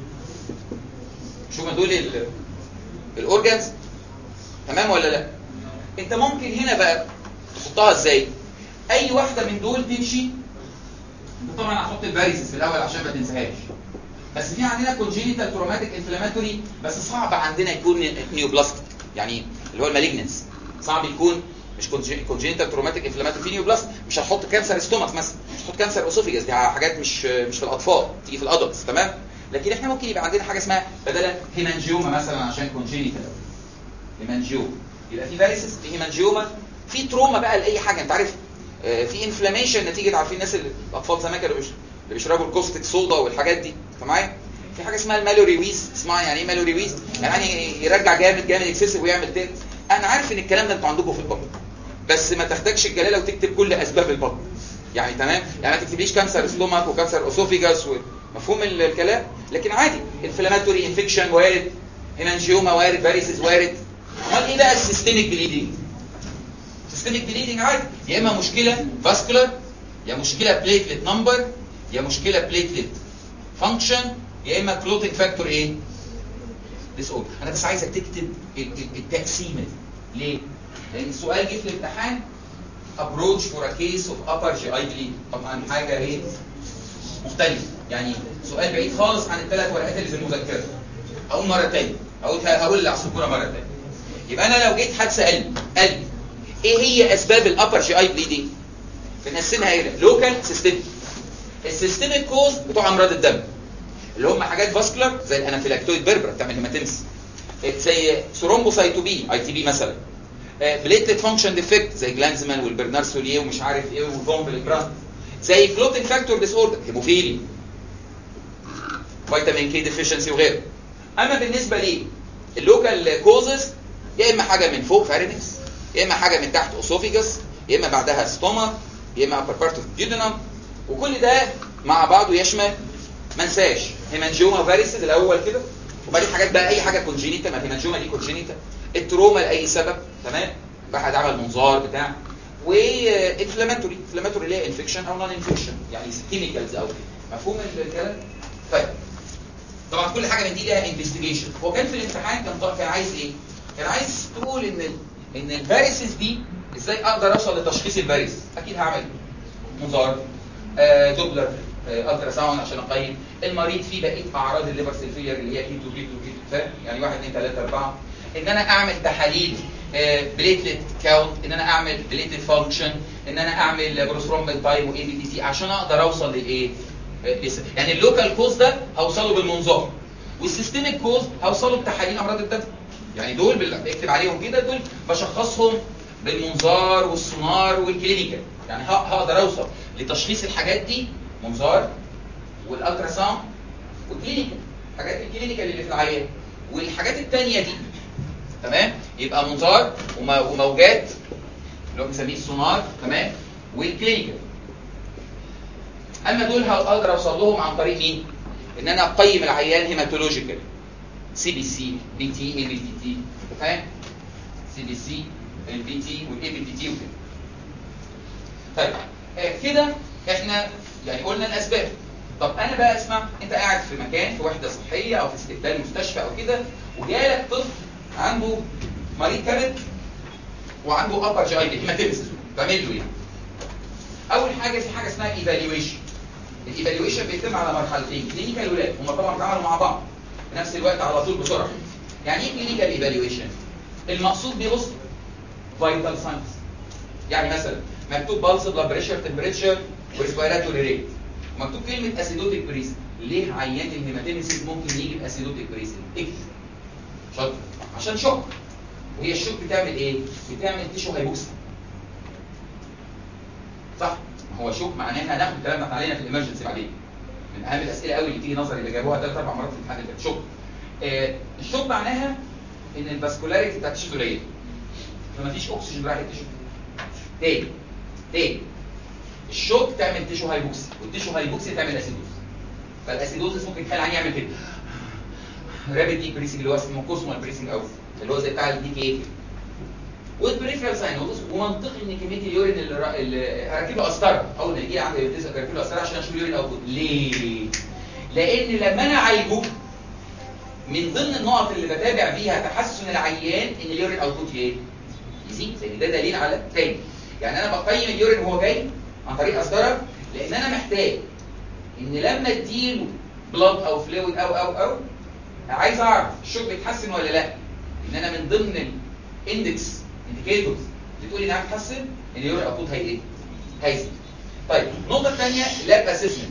شوف دول ال- الاورجانز تمام ولا لا انت ممكن هنا بقى تحطها ازاي اي واحده من دول تمشي طبعا هحط الفاريسز في الاول عشان ما تنساهاش بس في عندنا كونجينيتال تروماتيك انفلاماتوري بس صعب عندنا يكون نيوبلاستيك يعني اللي هو المالجنس صعب يكون مش كونجينيتال تروماتيك انفلاماتوري في نيوبلاست مش هنحط كانسر ستومك مثلا مش هنحط كانسر اوسوفيجاس دي حاجات مش مش في الاطفال تيجي في الادلتس تمام لكن احنا ممكن يبقى عندنا حاجه اسمها بدل هيمانجيوما مثلا عشان كونجينيتال هيمانجيوما يبقى في فاريسز في هيمانجيوما في تروما بقى لاي حاجه انت عارف آه، في انفلاميشن نتيجه عارفين الناس اللي الاطفال زمان كانوا بيش- اللي بيشربوا الكوستيك صودا والحاجات دي انت معايا في حاجه اسمها المالوري ويز اسمها يعني ايه مالوري ويز يعني يرجع جامد جامد اكسسيف ويعمل تاني انا عارف ان الكلام ده انتوا عندكم في البطن بس ما تحتاجش الجلاله وتكتب كل اسباب البطن يعني تمام يعني ما تكتبليش كانسر ستومك وكانسر اوسوفيجاس مفهوم ال- الكلام لكن عادي انفلاماتوري انفكشن وارد هيمانجيوما وارد فاريسز وارد امال ايه بقى السيستميك بليدنج سيستميك بليدنج عادي يا اما مشكله فاسكولار يا مشكله بليتلت نمبر يا مشكله بليتلت فانكشن يا اما كلوتنج فاكتور ايه ديس اوردر انا بس عايزك تكتب ال- ال- التقسيمه دي ليه لان السؤال جه في الامتحان approach for a case of upper GI bleed طبعا حاجه ايه مختلف يعني سؤال بعيد خالص عن الثلاث ورقات اللي في المذكره اقول مره ثانيه اقول هقول اللي على السبوره مره ثانيه يبقى انا لو جيت حد سالني قال لي ايه هي اسباب الابر جي اي بليدنج بنقسمها الى لوكال سيستميك السيستميك كوز بتوع امراض الدم اللي هم حاجات فاسكولار زي الانافيلاكتويد بيربرا بتعمل هيماتيمس زي ثرومبوسايتوبي اي تي بي مثلا بليتلت فانكشن ديفكت زي جلانزمان والبرنار سوليه ومش عارف ايه والفومبل براند زي كلوتين فاكتور ديس اوردر هيموفيلي فيتامين كي ديفيشنسي وغيره اما بالنسبه لي اللوكال كوزز يا اما حاجه من فوق فارينكس يا اما حاجه من تحت اوسوفيجاس يا اما بعدها ستوما يا اما upper part of duodenum وكل ده مع بعضه يشمل ما انساش هيمانجيوما فاريسز الاول كده وبعدين حاجات بقى اي حاجه كونجينيتا ما الهيمانجيوما دي كونجينيتا التروما لاي سبب تمام واحد عمل منظار بتاع وانفلاماتوري انفلاماتوري اللي هي انفكشن او نون انفكشن يعني كيميكالز او كده مفهوم الكلام طيب طبعا كل حاجه من دي ليها انفستيجيشن هو كان في الامتحان كان طا- كان عايز ايه كان عايز تقول ان ال- ان الفاريسز دي ازاي اقدر اوصل لتشخيص الفاريس اكيد هعمل منظار آه دوبلر آه الترا ساوند عشان اقيم المريض فيه بقيه اعراض الليفر سيلفير اللي هي كيتو كيتو كيتو فاهم يعني 1 2 3 4 ان انا اعمل تحاليل بليتلت كاونت ان انا اعمل بليتلت فانكشن ان انا اعمل بروثرومبين تايم واي بي دي تي عشان اقدر اوصل للايه آه، لس- يعني اللوكال كوز ده هوصله بالمنظار والسيستميك كوز هوصله بتحاليل امراض الدم يعني دول بال- اكتب عليهم كده دول بشخصهم بالمنظار والسونار والكلينيكال يعني ه- هقدر اوصل لتشخيص الحاجات دي منظار والالترا ساوند والكلينيكال حاجات الكلينيكال اللي في العيان والحاجات التانية دي تمام يبقى منظار وم- وموجات اللي هو بنسميه السونار تمام والكلينيكال اما دول هقدر اوصل لهم عن طريق مين ان انا اقيم العيان هيماتولوجيكال سي بي سي بي تي اي بي تي تي فاهم سي بي سي البي تي والاي بي تي تي وكده طيب آه، كده احنا يعني قلنا الاسباب طب انا بقى اسمع انت قاعد في مكان في وحده صحيه او في استقبال مستشفى او كده وجالك طفل عنده مريض كبد وعنده ابر جي اي دي هيماتيمسيس تعمل له ايه؟ اول حاجه في حاجه اسمها ايفالويشن الايفالويشن بيتم على مرحلتين كلينيكال ولاب هم طبعا بيتعاملوا مع بعض في نفس الوقت على طول بسرعه يعني ايه كلينيكال ايفالويشن المقصود بيه بص فايتال ساينس يعني مثلا مكتوب بالس بلاد بريشر تمبريتشر وريسبيراتوري ريت ومكتوب كلمه اسيدوتيك بريزن ليه عيان الهيماتيمسيس ممكن يجي باسيدوتيك بريزن اكتب شاطر عشان شوك وهي الشوك بتعمل ايه بتعمل تيشو هايبوكسيا هو شوك معناها هناخد الكلام ده علينا في الامرجنسي بعدين من اهم الاسئله قوي اللي بتيجي نظري اللي جابوها ثلاث اربع مرات في الامتحان اللي فات شوك آه الشوك معناها ان الفاسكولاريتي بتاعت التيشو قليله فما فيش اكسجين رايح التيشو تاني تاني الشوك تعمل تيشو هايبوكسي والتيشو هايبوكسي تعمل اسيدوز فالاسيدوزس ممكن يخلي العين يعمل كده رابيد دي بريسنج اللي هو اسمه كوسمال بريسنج اوت اللي هو زي بتاع الدي كي والبريفرال ساينوزس ومنطقي ان كميه اليورين اللي, را... اللي هركب له قسطره اول ما يجي عندي يوتيس هركب له قسطره عشان اشوف اليورين اوتبوت ليه؟ لان لما انا اعالجه من ضمن النقط اللي بتابع بيها تحسن العيان ان اليورين اوتبوت ايه؟ يزيد زي ده دليل على تاني يعني انا بقيم اليورين وهو جاي عن طريق قسطره لان انا محتاج ان لما اديله بلاد او فلويد او او او عايز اعرف الشوك بيتحسن ولا لا ان انا من ضمن الاندكس انديكيتورز اللي تقول لي انها بتحسن اليورين اوتبوت هي ايه؟ هيزيد طيب النقطه الثانيه لاب اسسمنت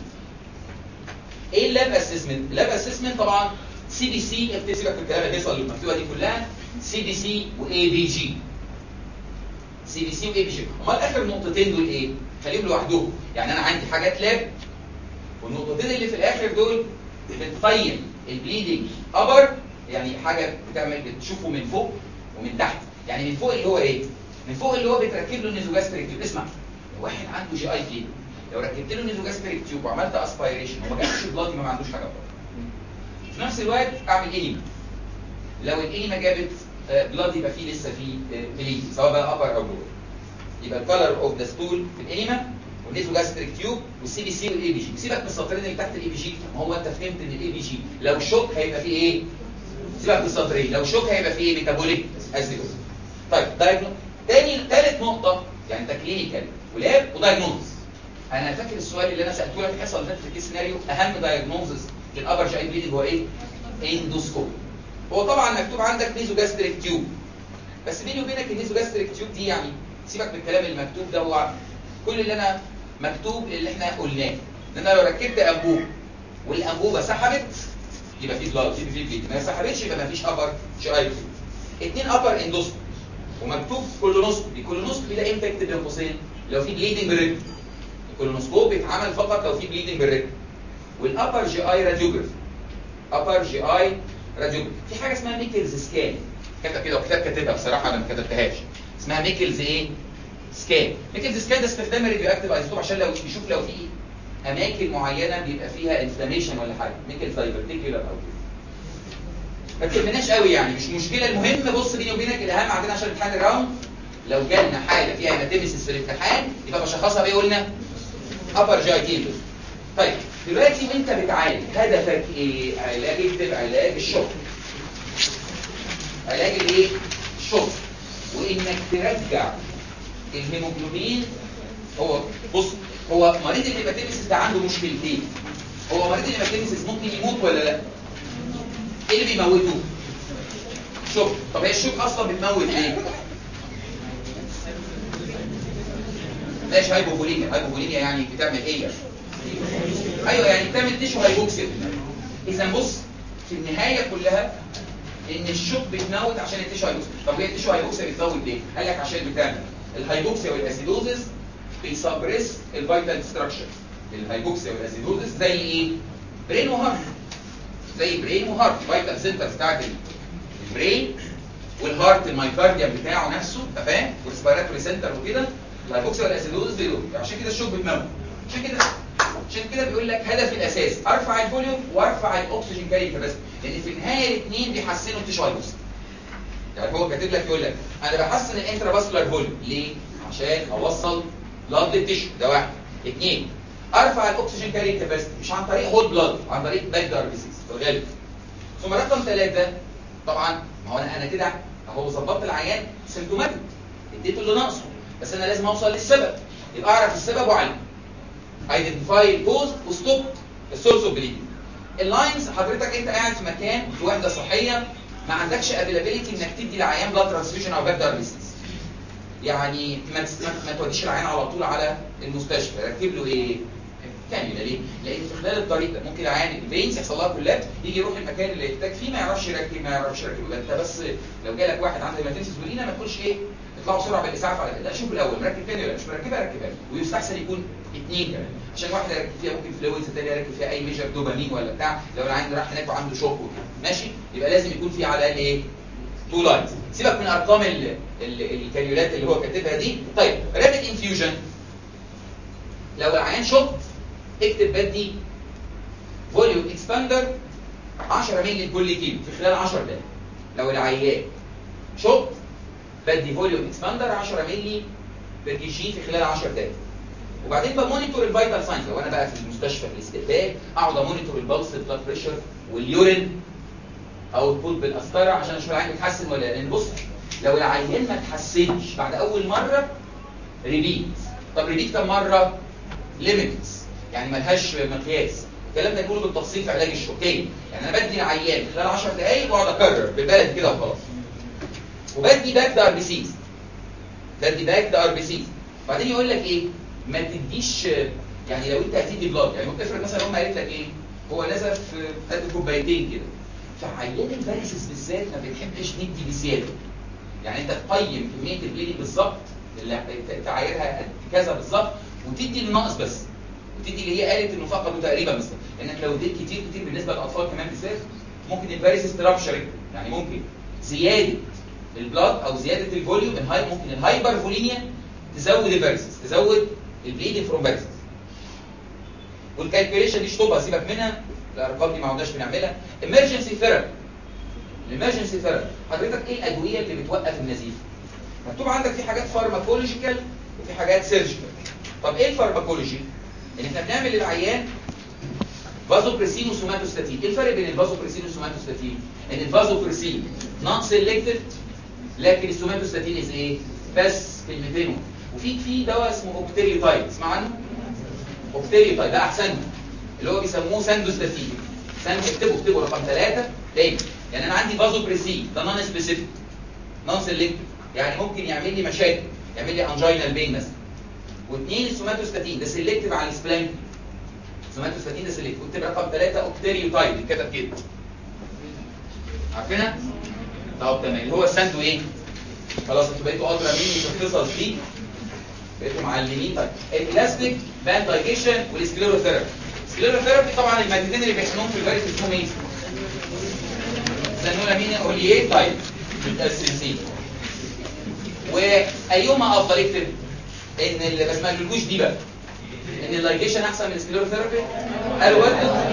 ايه اللاب اسسمنت؟ اللاب اسسمنت طبعا سي بي سي افتسبك في الكلام الهيصه اللي مكتوبه دي كلها سي بي سي واي بي جي سي بي سي واي بي جي امال اخر نقطتين دول ايه؟ خليهم لوحدهم يعني انا عندي حاجات لاب والنقطتين اللي في الاخر دول بتقيم البليدنج ابر يعني حاجه بتعمل بتشوفه من فوق ومن تحت يعني من فوق اللي هو ايه من فوق اللي هو بتركب له النيزوجاستريك تيوب اسمع لو واحد عنده جي اي فيبر لو ركبت له النيزوجاستريك تيوب وعملت اسبيريشن وما جابش بلاد ما عندوش حاجه بره في نفس الوقت اعمل انيما لو الانيما جابت بلاد يبقى فيه لسه فيه بليد سواء بقى ابر او لور يبقى الكالر اوف ذا ستول في الانيما والنيزوجاستريك تيوب والسي بي سي والاي بي جي سيبك من السطرين اللي تحت الاي بي جي ما هو انت فهمت ان الاي بي جي لو شوك هيبقى فيه ايه سيبك من السطرين لو شوك هيبقى فيه ايه ميتابوليك اسيدوز طيب دايجنو تاني ثالث نقطه يعني ده كلينيكال ولاب ودايجنوز انا فاكر السؤال اللي انا سالته لك الحصه اللي فاتت في الكيس سيناريو اهم دايجنوزز للابر جي اي بليدنج هو ايه اندوسكوب هو طبعا مكتوب عندك نيزوجاستريك تيوب بس بيني وبينك النيزوجاستريك تيوب دي يعني سيبك من الكلام المكتوب ده هو كل اللي انا مكتوب اللي احنا قلناه ان انا لو ركبت انبوب والانبوبه سحبت يبقى في بلاد في في بليد ما سحبتش يبقى ما فيش ابر جي اي اثنين ابر اندوسكوب ومكتوب كولونوسكوبي كولونوسكوبي ده امتى يكتب بين قوسين لو في بليدنج بالرجل الكولونوسكوب بيتعمل فقط لو في بليدنج بالرجل والابر جي اي راديوجرافي ابر جي اي راديوجرافي في حاجه اسمها ميكلز سكان كتب كده وكتاب كاتبها بصراحه انا ما كتبتهاش اسمها ميكلز ايه سكان ميكلز سكان ده استخدام الراديو اكتيف ايزوتوب عشان لو يشوف لو في اماكن معينه بيبقى فيها انفلاميشن ولا حاجه ميكلز دايفرتيكولار او كده ما تهمناش قوي يعني مش مشكله المهم بص بيني وبينك الاهم عندنا عشان امتحان الراوند لو جالنا حاله فيها هيماتيمسيس في الامتحان يبقى بشخصها بايه قلنا ابر جاي طيب دلوقتي وانت بتعالج هدفك ايه علاج اكتب علاج الشوك علاج الايه الشوك وانك ترجع الهيموجلوبين هو بص هو مريض الهيماتيمسيس ده عنده مشكلتين هو مريض الهيماتيمسيس ممكن يموت ولا لا ايه اللي بيموته شوف طب هي الشوك اصلا بتموت ليه ماشي هايبوفوليميا هايبوفوليميا يعني بتعمل ايه يعني ايوه يعني بتعمل تيشو هايبوكسيا اذا بص في النهايه كلها ان الشوك بتموت عشان التيشو هايبوكسيا طب هي التيشو هايبوكسيا بتموت ليه قال لك عشان بتعمل الهايبوكسيا والاسيدوزس بيسبريس الفيتال ستراكشر الهايبوكسيا والاسيدوزس زي ايه برين وهارت زي برين وهارت فيتال سنتر بتاعت البرين والهارت المايكارديوم بتاعه نفسه انت فاهم والريسبيراتوري سنتر وكده الهايبوكسيا والاسيدوزس دول عشان كده الشوك بتموت عشان كده عشان كده بيقول لك هدفي الاساسي ارفع الفوليوم وارفع الاكسجين كاري كاباسيتي لان في النهايه الاثنين بيحسنوا التشايلوس يعني هو كاتب لك يقول لك انا بحسن الانترا باسكولار فوليوم ليه عشان اوصل بلاد للتشو ده واحد اثنين ارفع الاكسجين كاري كاباسيتي مش عن طريق هول بلاد عن طريق باك داربيسيس في الغالب ثم رقم ثلاثة طبعا ما هو انا انا كده اهو ظبطت العيان سيمتوماتيك اديته اللي ناقصه بس انا لازم اوصل للسبب يبقى اعرف السبب واعالجه ايدنتيفاي الكوز وستوب السورس اوف بليدنج اللاينز حضرتك انت قاعد في مكان في وحده صحيه ما عندكش افيلابيلتي انك تدي العيان بلاد ترانسفيوجن او باك داربيسيس يعني ما ما توديش العيان على طول على المستشفى ركب له ايه كانيولا ليه؟ لان في خلال الطريق ده ممكن العيان الفينز يحصل لها كلاب يجي يروح المكان اللي يحتاج فيه ما يعرفش يركب ما يعرفش يركب يبقى انت بس لو جالك واحد عنده هيماتيمسيس ولينا ما تكونش ايه؟ ما اطلعوا بسرعه بالاسعاف على لا شوف الاول مركب تاني ولا مش مركبها ركبها ويستحسن يكون اثنين كمان عشان واحد يركب فيها ممكن فلويدز الثانيه يركب فيها اي ميجر دوبامين ولا بتاع لو العيان راح هناك وعنده شوك وكده ماشي يبقى لازم يكون في على الاقل ايه تو لاينز سيبك من ارقام ال ال الكانيولات اللي هو كاتبها دي طيب رابid انفيوجن لو العيان شوك اكتب بدي فوليوم اكسباندر 10 مللي لكل كيلو في خلال 10 دقائق لو العيان شوك بدي فوليوم اكسباندر 10 مللي بير كي جي في خلال 10 دقائق وبعدين بمونيتور الفيتال ساينز لو انا بقى في المستشفى في الاستقبال اقعد امونيتور البلس البلاد بريشر واليورين او البول بالقسطره عشان اشوف العيان بيتحسن ولا لا لان بص لو العيان ما اتحسنش بعد اول مره ريبيت طب ريبيت كم مره ليميتس يعني ملهاش مقياس الكلام ده نقوله بالتفصيل في علاج الشوكين يعني انا بدي العيان خلال 10 دقائق واقعد اكرر بالبلد كده وخلاص وبدي باك ده ار بي سيز بدي باك ده ار بي سيز بعدين يقول لك ايه ما تديش يعني لو انت هتدي بلاد يعني ممكن افرض مثلا هم قالت لك ايه هو نزف قد كوبايتين كده فعيان الفارسس بالذات ما بنحبش ندي بزياده يعني انت تقيم كميه البليدنج بالظبط اللي تعايرها قد كذا بالظبط وتدي الناقص بس وتدي اللي هي قالت انه فقدوا تقريبا مثلا لانك لو اديت كتير كتير بالنسبه للاطفال كمان بالذات ممكن الفارسس ترابشر يعني ممكن زياده البلاد او زياده الفوليوم الهاي ممكن الهايبر فوليميا تزود الفارسس تزود البليدنج فروم فارسس والكالكوليشن دي شطوبه سيبك منها الارقام دي ما عدناش بنعملها emergency therapy الامرجنسي ثيرابي حضرتك ايه الادويه اللي بتوقف النزيف مكتوب عندك في حاجات فارماكولوجيكال وفي حاجات سيرجيكال طب ايه الفارماكولوجي ان احنا بنعمل للعيان فازوبريسين وسوماتوستاتين ايه الفرق بين الفازوبريسين والسوماتوستاتين ان الفازوبريسين نون سيلكتيف لكن السوماتوستاتين از ايه بس كلمتين وفي في دواء اسمه اوبتيريوتايد اسمع عنه اوبتيريوتايد ده احسنهم اللي هو بيسموه ساندوستاتين ساند اكتبوا اكتبوا رقم ثلاثة تاني يعني انا عندي فازوبريسين ده نون سبيسيفيك نون سيلكتيف يعني ممكن يعمل لي مشاكل يعمل لي انجينال بين مثلا واثنين السوماتوستاتين ده سيلكتيف على السبلانك سوماتوستاتين ده سيلكتيف اكتب رقم ثلاثة اوبتيريوتايد اتكتب كده عارفينها؟ طب تمام اللي هو الساندو ايه؟ خلاص انتوا بقيتوا ادرى مني في القصص دي بقيتوا معلمين طيب الالاستيك باند دايجيشن والسكليروثيرابي السكليروثيرابي طبعا المادتين اللي بيحقنوهم في الفيروس اسمهم ايه؟ سانولامين اولييه طيب بالاسيسين وايهما افضل اكتب ان اللي بس ما قالولكوش دي بقى ان اللايجيشن احسن من السكليروثيرابي قالوا ولا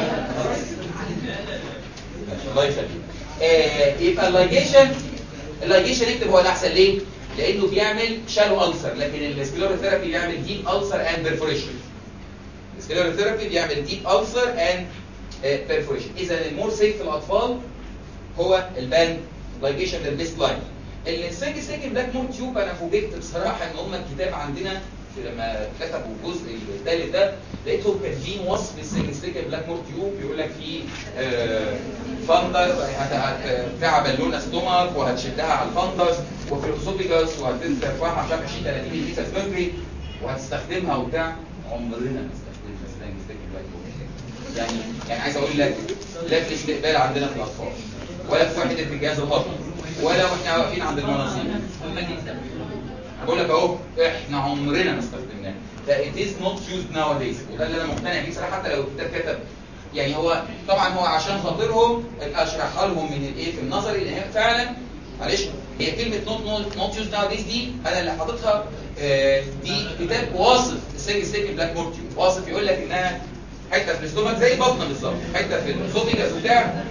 الله يخليك آه يبقى اللايجيشن اللايجيشن اكتب هو الاحسن ليه لانه بيعمل شالو ألسر لكن السكليروثيرابي بيعمل ديب ألسر اند بيرفوريشن السكليروثيرابي بيعمل ديب ألسر اند بيرفوريشن اذا المور سيف في الاطفال هو البان لايجيشن البيست لاين السنج سنج بلاك مور تيوب انا فوجئت بصراحه ان هم الكتاب عندنا لما كتبوا الجزء الثالث ده لقيتهم كاتبين وصف السنج سنج بلاك مور تيوب بيقول لك فيه آه فندس بتاع بالونه ستومك وهتشدها على الفندس وفي الاسوفيجاس وهترفعها مش عارف 20 30 مللي ميركوري وهتستخدمها وبتاع عمرنا ما استخدمنا سنج سنج بلاك مور يعني يعني عايز اقول لك لا في استقبال عندنا في الاطفال ولا في وحده الجهاز الهضمي ولا واحنا واقفين عند المناصير بقول لك اهو احنا عمرنا ما استخدمناه ده it is not used nowadays وده اللي انا مقتنع بيه صراحه حتى لو الكتاب كتب يعني هو طبعا هو عشان خاطرهم اشرحها لهم من الايه في النظري لان هي فعلا معلش هي كلمه نوت نوت يوز ناو ديز دي انا اللي حاططها آه دي كتاب واصف السيج سيج بلاك مورتيو واصف يقول لك انها حته في الاستومك زي بطنه بالظبط حته في الاسوفيجاس وبتاع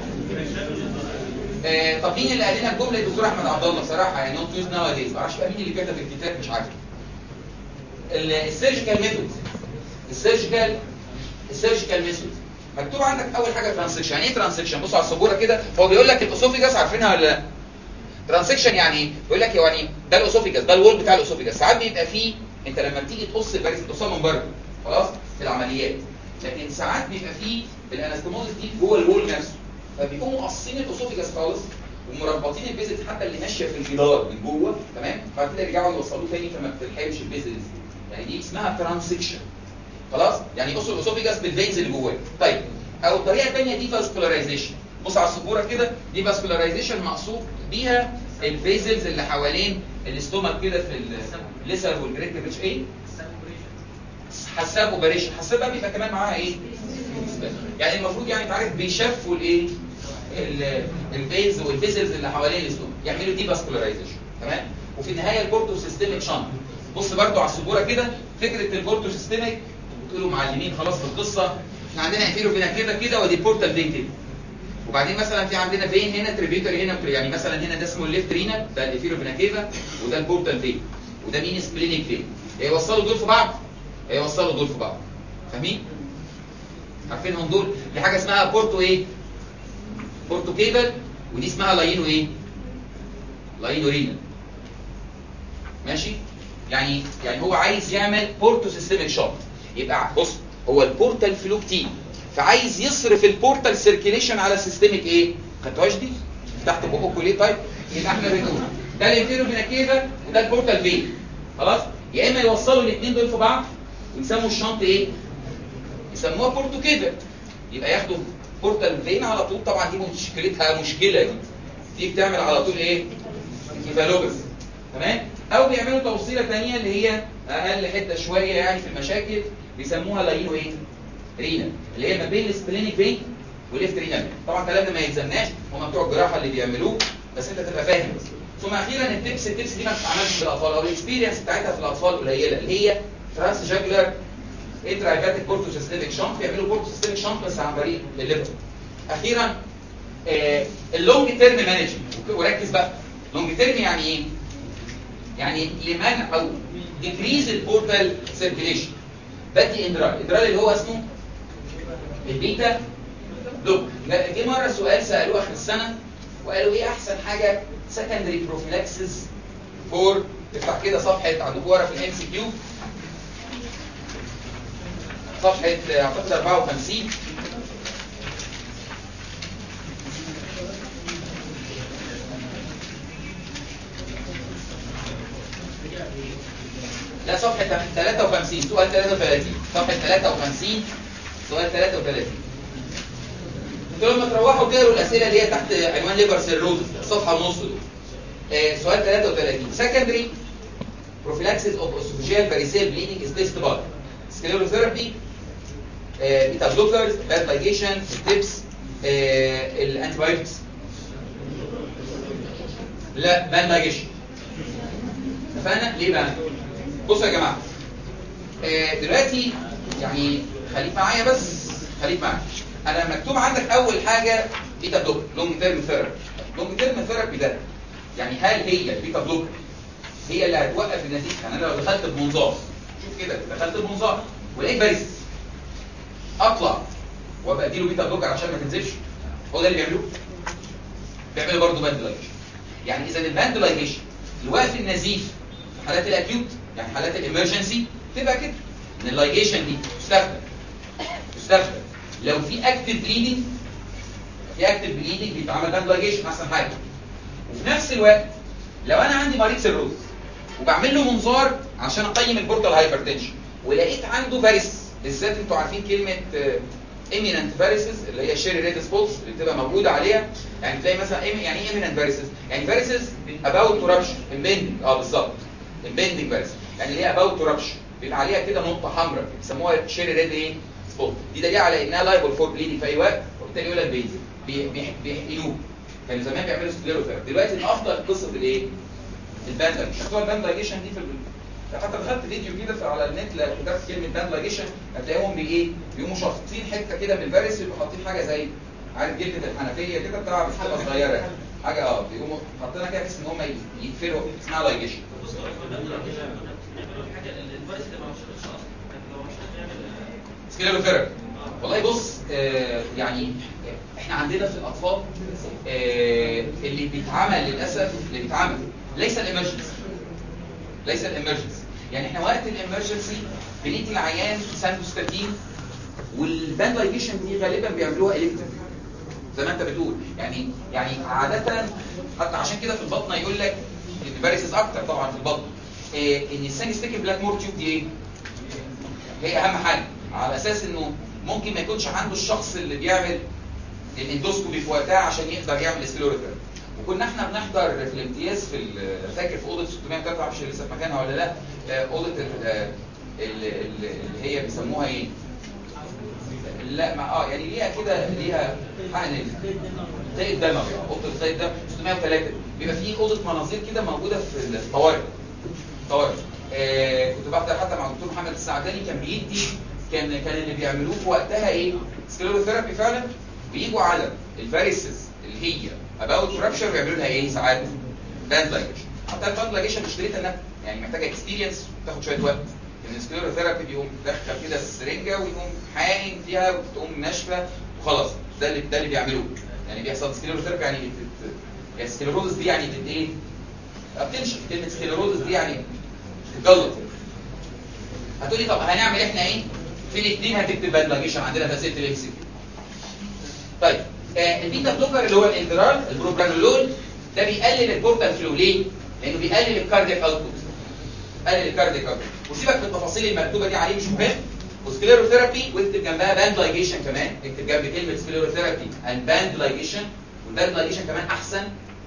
آه طب مين اللي قال لنا الجمله الدكتور احمد عبد الله بصراحه يعني نوت يوز ناو ديز ما اعرفش بقى مين اللي كتب الكتاب مش عارف السيرجيكال ميثود السيرجيكال السيرجيكال ميثود مكتوب عندك اول حاجه ترانسكشن يعني ايه ترانسكشن بصوا على السبوره كده هو بيقول لك الاسوفيجاس عارفينها ولا لا ترانسكشن يعني ايه بيقول لك يعني ده الاسوفيجاس ده الوول بتاع الاسوفيجاس ساعات بيبقى فيه انت لما بتيجي تقص الباريس بتقصها من بره خلاص في العمليات لكن ساعات بيبقى فيه الانستموزس دي جوه الوول نفسه فبيقوموا قاصين الاسوفيجاس خالص ومربطين البيزل حتى اللي ماشيه في الجدار من جوه تمام بعد كده يرجعوا يوصلوه تاني فما بتلحمش البيزل يعني دي اسمها ترانسكشن خلاص يعني يقصوا الاسوفيجاس بالفينز اللي جواه طيب او الطريقه الثانيه دي فاسكولاريزيشن بص على السبوره كده دي فاسكولاريزيشن مقصود بيها الفيزلز اللي حوالين الاستومك كده في الليسر والجريت ريتش ايه حساب اوبريشن حساب بقى بيبقى كمان معاها ايه يعني المفروض يعني انت عارف بيشفوا الايه الفيز والفيزلز اللي حوالين الاستومك يعملوا دي فاسكولارايزيشن تمام وفي النهايه البورتو سيستميك شنط بص برضو على السبوره كده فكره البورتو سيستميك بتقولوا معلمين خلاص في القصه احنا عندنا انفيرو فينا كده كده ودي بورتال فين كده وبعدين مثلا في عندنا فين هنا تريبيوتري هنا يعني مثلا هنا ده اسمه الليفت رينال ده الانفيرو فينا كيفا وده البورتال فين وده مين سبلينيك فين هيوصلوا دول في بعض هيوصلوا دول في بعض فاهمين عارفينهم دول دي حاجه اسمها بورتو ايه بورتو كيبل ودي اسمها لاينو ايه لاينو رينال ماشي يعني يعني هو عايز يعمل بورتو سيستميك شوك يبقى بص هو البورتال فلو كتير فعايز يصرف البورتال سيركيليشن على سيستميك ايه خدتوهاش دي تحت بقكم ليه طيب يبقى احنا بنقول ده الانفيرو فينا كيفا وده البورتال فين خلاص يا اما يوصلوا الاثنين دول في بعض ويسموا الشنط ايه يسموها بورتو كيفا يبقى ياخدوا بورتال فين على طول طبعا دي مشكلتها مشكله دي دي بتعمل على طول ايه كيفالوجس تمام او بيعملوا توصيله ثانيه اللي هي اقل حته شويه يعني في المشاكل بيسموها لاينو ايه رينا اللي هي ما بين السبلينيك فين والليفت رينا طبعا الكلام ده ما يلزمناش هم بتوع الجراحه اللي بيعملوه بس انت تبقى فاهم بس ثم اخيرا التبس التبس دي ما بتتعملش في الاطفال او الاكسبيرينس بتاعتها في الاطفال قليله اللي هي ترانس جاجلر انترايفاتيك بورتو سيستميك شنط بيعملوا بورتو سيستميك شنط بس عن طريق الليفر اخيرا آه اللونج تيرم مانجمنت وركز بقى لونج تيرم يعني ايه يعني لمنع او ديكريز البورتال سيركيليشن بدي اندرال اندرال اللي هو اسمه البيتا بلوك جه مره سؤال سالوه اخر السنه وقالوا ايه احسن حاجه سكندري بروفيلاكسس فور افتح كده صفحه عندكم ورقه في الام سي كيو صفحه اعتقد 54 لا صفحة 53 سؤال 33 صفحة 53 سؤال 33 انتوا لما تروحوا تقروا الأسئلة اللي هي تحت عنوان ليبر سيروزس صفحة ونص دول آه سؤال 33 secondary prophylaxis of esophageal varicose bleeding is based upon sclerotherapy آه beta blockers bad ligation tips آه الانتيبيوتكس لا bad ligation اتفقنا ليه بقى بصوا يا جماعه آه دلوقتي يعني خليك معايا بس خليك معايا انا مكتوب عندك اول حاجه بيتا بلوك لونج تيرم ثيرابي لونج تيرم ثيرابي ده يعني هل هي البيتا بلوك هي اللي هتوقف النتيجه يعني انا لو دخلت بمنظار شوف كده دخلت بمنظار ولقيت باريس اطلع وابقى اديله بيتا بلوك عشان ما تنزلش هو ده اللي بيعملوه بيعملوا برضه باند لايجيشن يعني اذا الباند لايجيشن الوقف النزيف في حالات الاكيوت يعني حالات الامرجنسي تبقى كده ان اللايجيشن دي تستخدم تستخدم لو في اكتف بليدنج في اكتف بليدنج بيتعمل باند لايجيشن احسن حاجه وفي نفس الوقت لو انا عندي مريض سيروز وبعمل له منظار عشان اقيم البورتال هايبرتنشن ولقيت عنده فاريس بالذات انتوا عارفين كلمه ايميننت فاريسز اللي هي شيري ريد سبوتس اللي بتبقى موجوده عليها يعني تلاقي مثلا يعني ايه ايميننت فاريسز يعني فاريسز اباوت تو رابشن امبندنج اه بالظبط امبندنج فاريسز يعني اللي هي اباوت تو رابشن بيبقى عليها كده نقطه حمراء بيسموها شيري ريد ايه سبوت دي دليل على انها لايبل فور بليدنج في اي وقت وبالتالي يقول لك بينزل بيحقنوه كانوا زمان بيعملوا سكليروثيرابي دلوقتي الافضل قصه الايه الباند شفتوا الباند لايجيشن دي في ال... حتى دخلت فيديو كده على النت لو كتبت كلمه باند لايجيشن هتلاقيهم بايه بيقوموا شافطين حته كده من الفارس يبقوا حاطين حاجه زي عارف جلده الحنفيه كده بتاع بتبقى صغيره حاجه اه بيقوموا حاطينها كده بحيث ان هم يقفلوا اسمها لايجيشن سكليروثيرابي والله بص آه يعني احنا عندنا في الاطفال آه اللي بيتعمل للاسف اللي بيتعمل ليس الامرجنسي ليس الامرجنسي يعني احنا وقت الامرجنسي بندي العيان سانتوستاتين والباند لايجيشن دي غالبا بيعملوها الكتريك زي ما انت بتقول يعني يعني عاده حتى عشان كده في البطنه يقول لك الفاريسز اكتر طبعا في البطن آه ان الساني ستيكي بلاك مور تيوب دي ايه؟ هي اهم حاجه على اساس انه ممكن ما يكونش عنده الشخص اللي بيعمل الاندوسكوبي في وقتها عشان يقدر يعمل سكليروثيرابي وكنا احنا بنحضر في الامتياز في ال- فاكر في اوضه 603 معرفش لسه في مكانها ولا لا آه، اوضه ال- ال- ال- اللي هي بيسموها ايه؟ لا ما اه يعني ليها كده ليها حقن زي الدموي اه اوضه زي الدم 603 بيبقى فيه اوضه مناظير كده موجوده في الطوارئ طوارئ آه كنت بحضر حتى مع الدكتور محمد السعداني كان بيدي كان كان اللي بيعملوه في وقتها ايه سكليروثيرابي فعلا بيجوا على الفاريسز اللي هي اباوت رابشر ويعملوا لها ايه ساعات باند لايجيشن حتى الباند لايجيشن اشتريتها انا يعني محتاجه اكسبيرينس تاخد شويه وقت ان السكليروثيرابي بيقوم دخل كده السرنجه ويقوم حاقن فيها وتقوم ناشفه وخلاص ده اللي ده اللي بيعملوه يعني بيحصل سكليروثيرابي يعني بت- يعني السكليروزس دي يعني بت ايه بتنشف كلمه سكليروزس دي يعني تجلط هتقولي طب هنعمل احنا ايه في الاثنين هتكتب باندلاجيشن عندنا في اسئله الاكس طيب آه البيتا بلوكر اللي هو الانترال البروبرانولول ده بيقلل البورتال فلو ليه لانه بيقلل الكاردياك اوتبوت قلل الكاردياك اوتبوت وسيبك من التفاصيل المكتوبه دي عليه مش مهم وسكليروثيرابي واكتب جنبها باندلايجيشن كمان اكتب جنب كلمه سكليروثيرابي اند باندلايجيشن والباندلايجيشن كمان احسن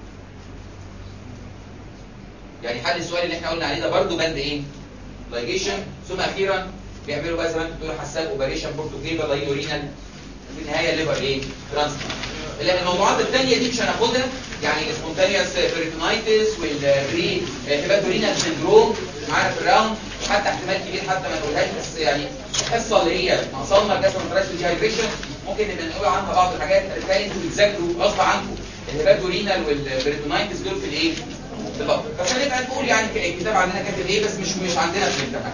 يعني حل السؤال اللي احنا قلنا عليه ده برضه باند ايه لايجيشن ثم اخيرا بيعملوا بقى زي ما انتم بتقولوا حساب اوبريشن بورتوكليفا لايورينال في النهايه ليفر ايه ترانسفير لا الموضوعات الثانيه دي مش هناخدها يعني السبونتانيوس بيريتونايتس والبري هيباتورينال سندروم معانا في الراوند وحتى احتمال كبير حتى ما نقولهاش بس يعني الحصه اللي هي مصالنا جاسترونترايتس ديهايدريشن ممكن نبقى نقول عنها بعض الحاجات هتلاقي انتوا بتذاكروا غصب عنكم الهيباتورينال والبريتونايتس دول في الايه؟ في البطن فخلينا نقول يعني الكتاب عندنا كاتب ايه بس مش مش عندنا في الامتحان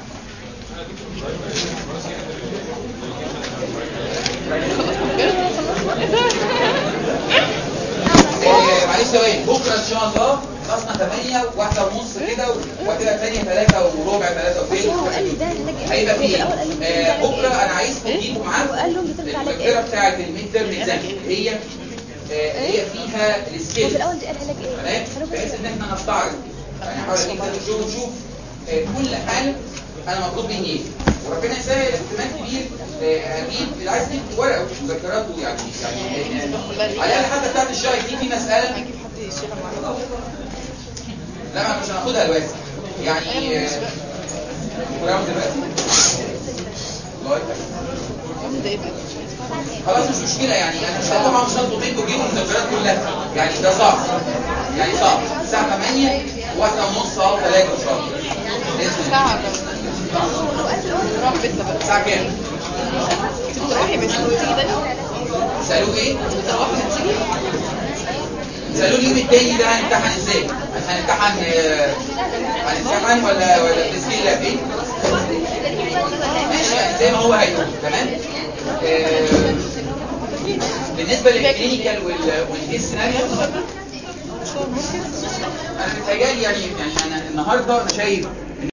آه، معلش ثواني بكره ان شاء الله خلصنا 8 واحدة ونص كده وهتبقى الثانيه 3 وربع 3 وثلث هو قال لي ده علاج ايه؟ هيبقى هو في فيه الاول قال لي آه، ده بكره علاج انا عايزكم تجيبوا معاكم وقال لهم بتاخد علاج المذكره ايه؟ بتاعه الميد ترم اكزام هي آه، هي فيها هو في السكيل الاول دي قال علاج ايه؟ تمام بحيث ان احنا نستعرض يعني حاول اجيب كده نشوف نشوف آه، كل حاله انا مطلوب مني ايه وربنا يسهل احتمال كبير آه، اجيب اللي عايز يكتب ورقه ومذكرات يعني يعني آه، على الاقل حتى بتاعت الشاي دي في مساله لا ما مش هناخدها دلوقتي يعني آه، وراهم دلوقتي الله يكرمك. خلاص مش مشكلة يعني أنا مش طبعا مش هطلب منكم تجيبوا المذكرات كلها يعني ده صعب يعني صعب الساعة 8 واحدة ونص أو 3 إن شاء الله بإذن الله. ساعة نروح بيتنا بقى الساعة كام؟ تروحي بيتنا تيجي ده سألوه إيه؟ تروحي تيجي سألوه اليوم التاني ده هنمتحن إزاي؟ هنمتحن آه، هنمتحن ولا ولا بسم الله إيه؟ ماشي يعني زي ما هو هيقول تمام؟ آه، بالنسبة للكلينيكال وال- والكيس سيناريو انا متهيألي يعني يعني انا النهارده انا شايف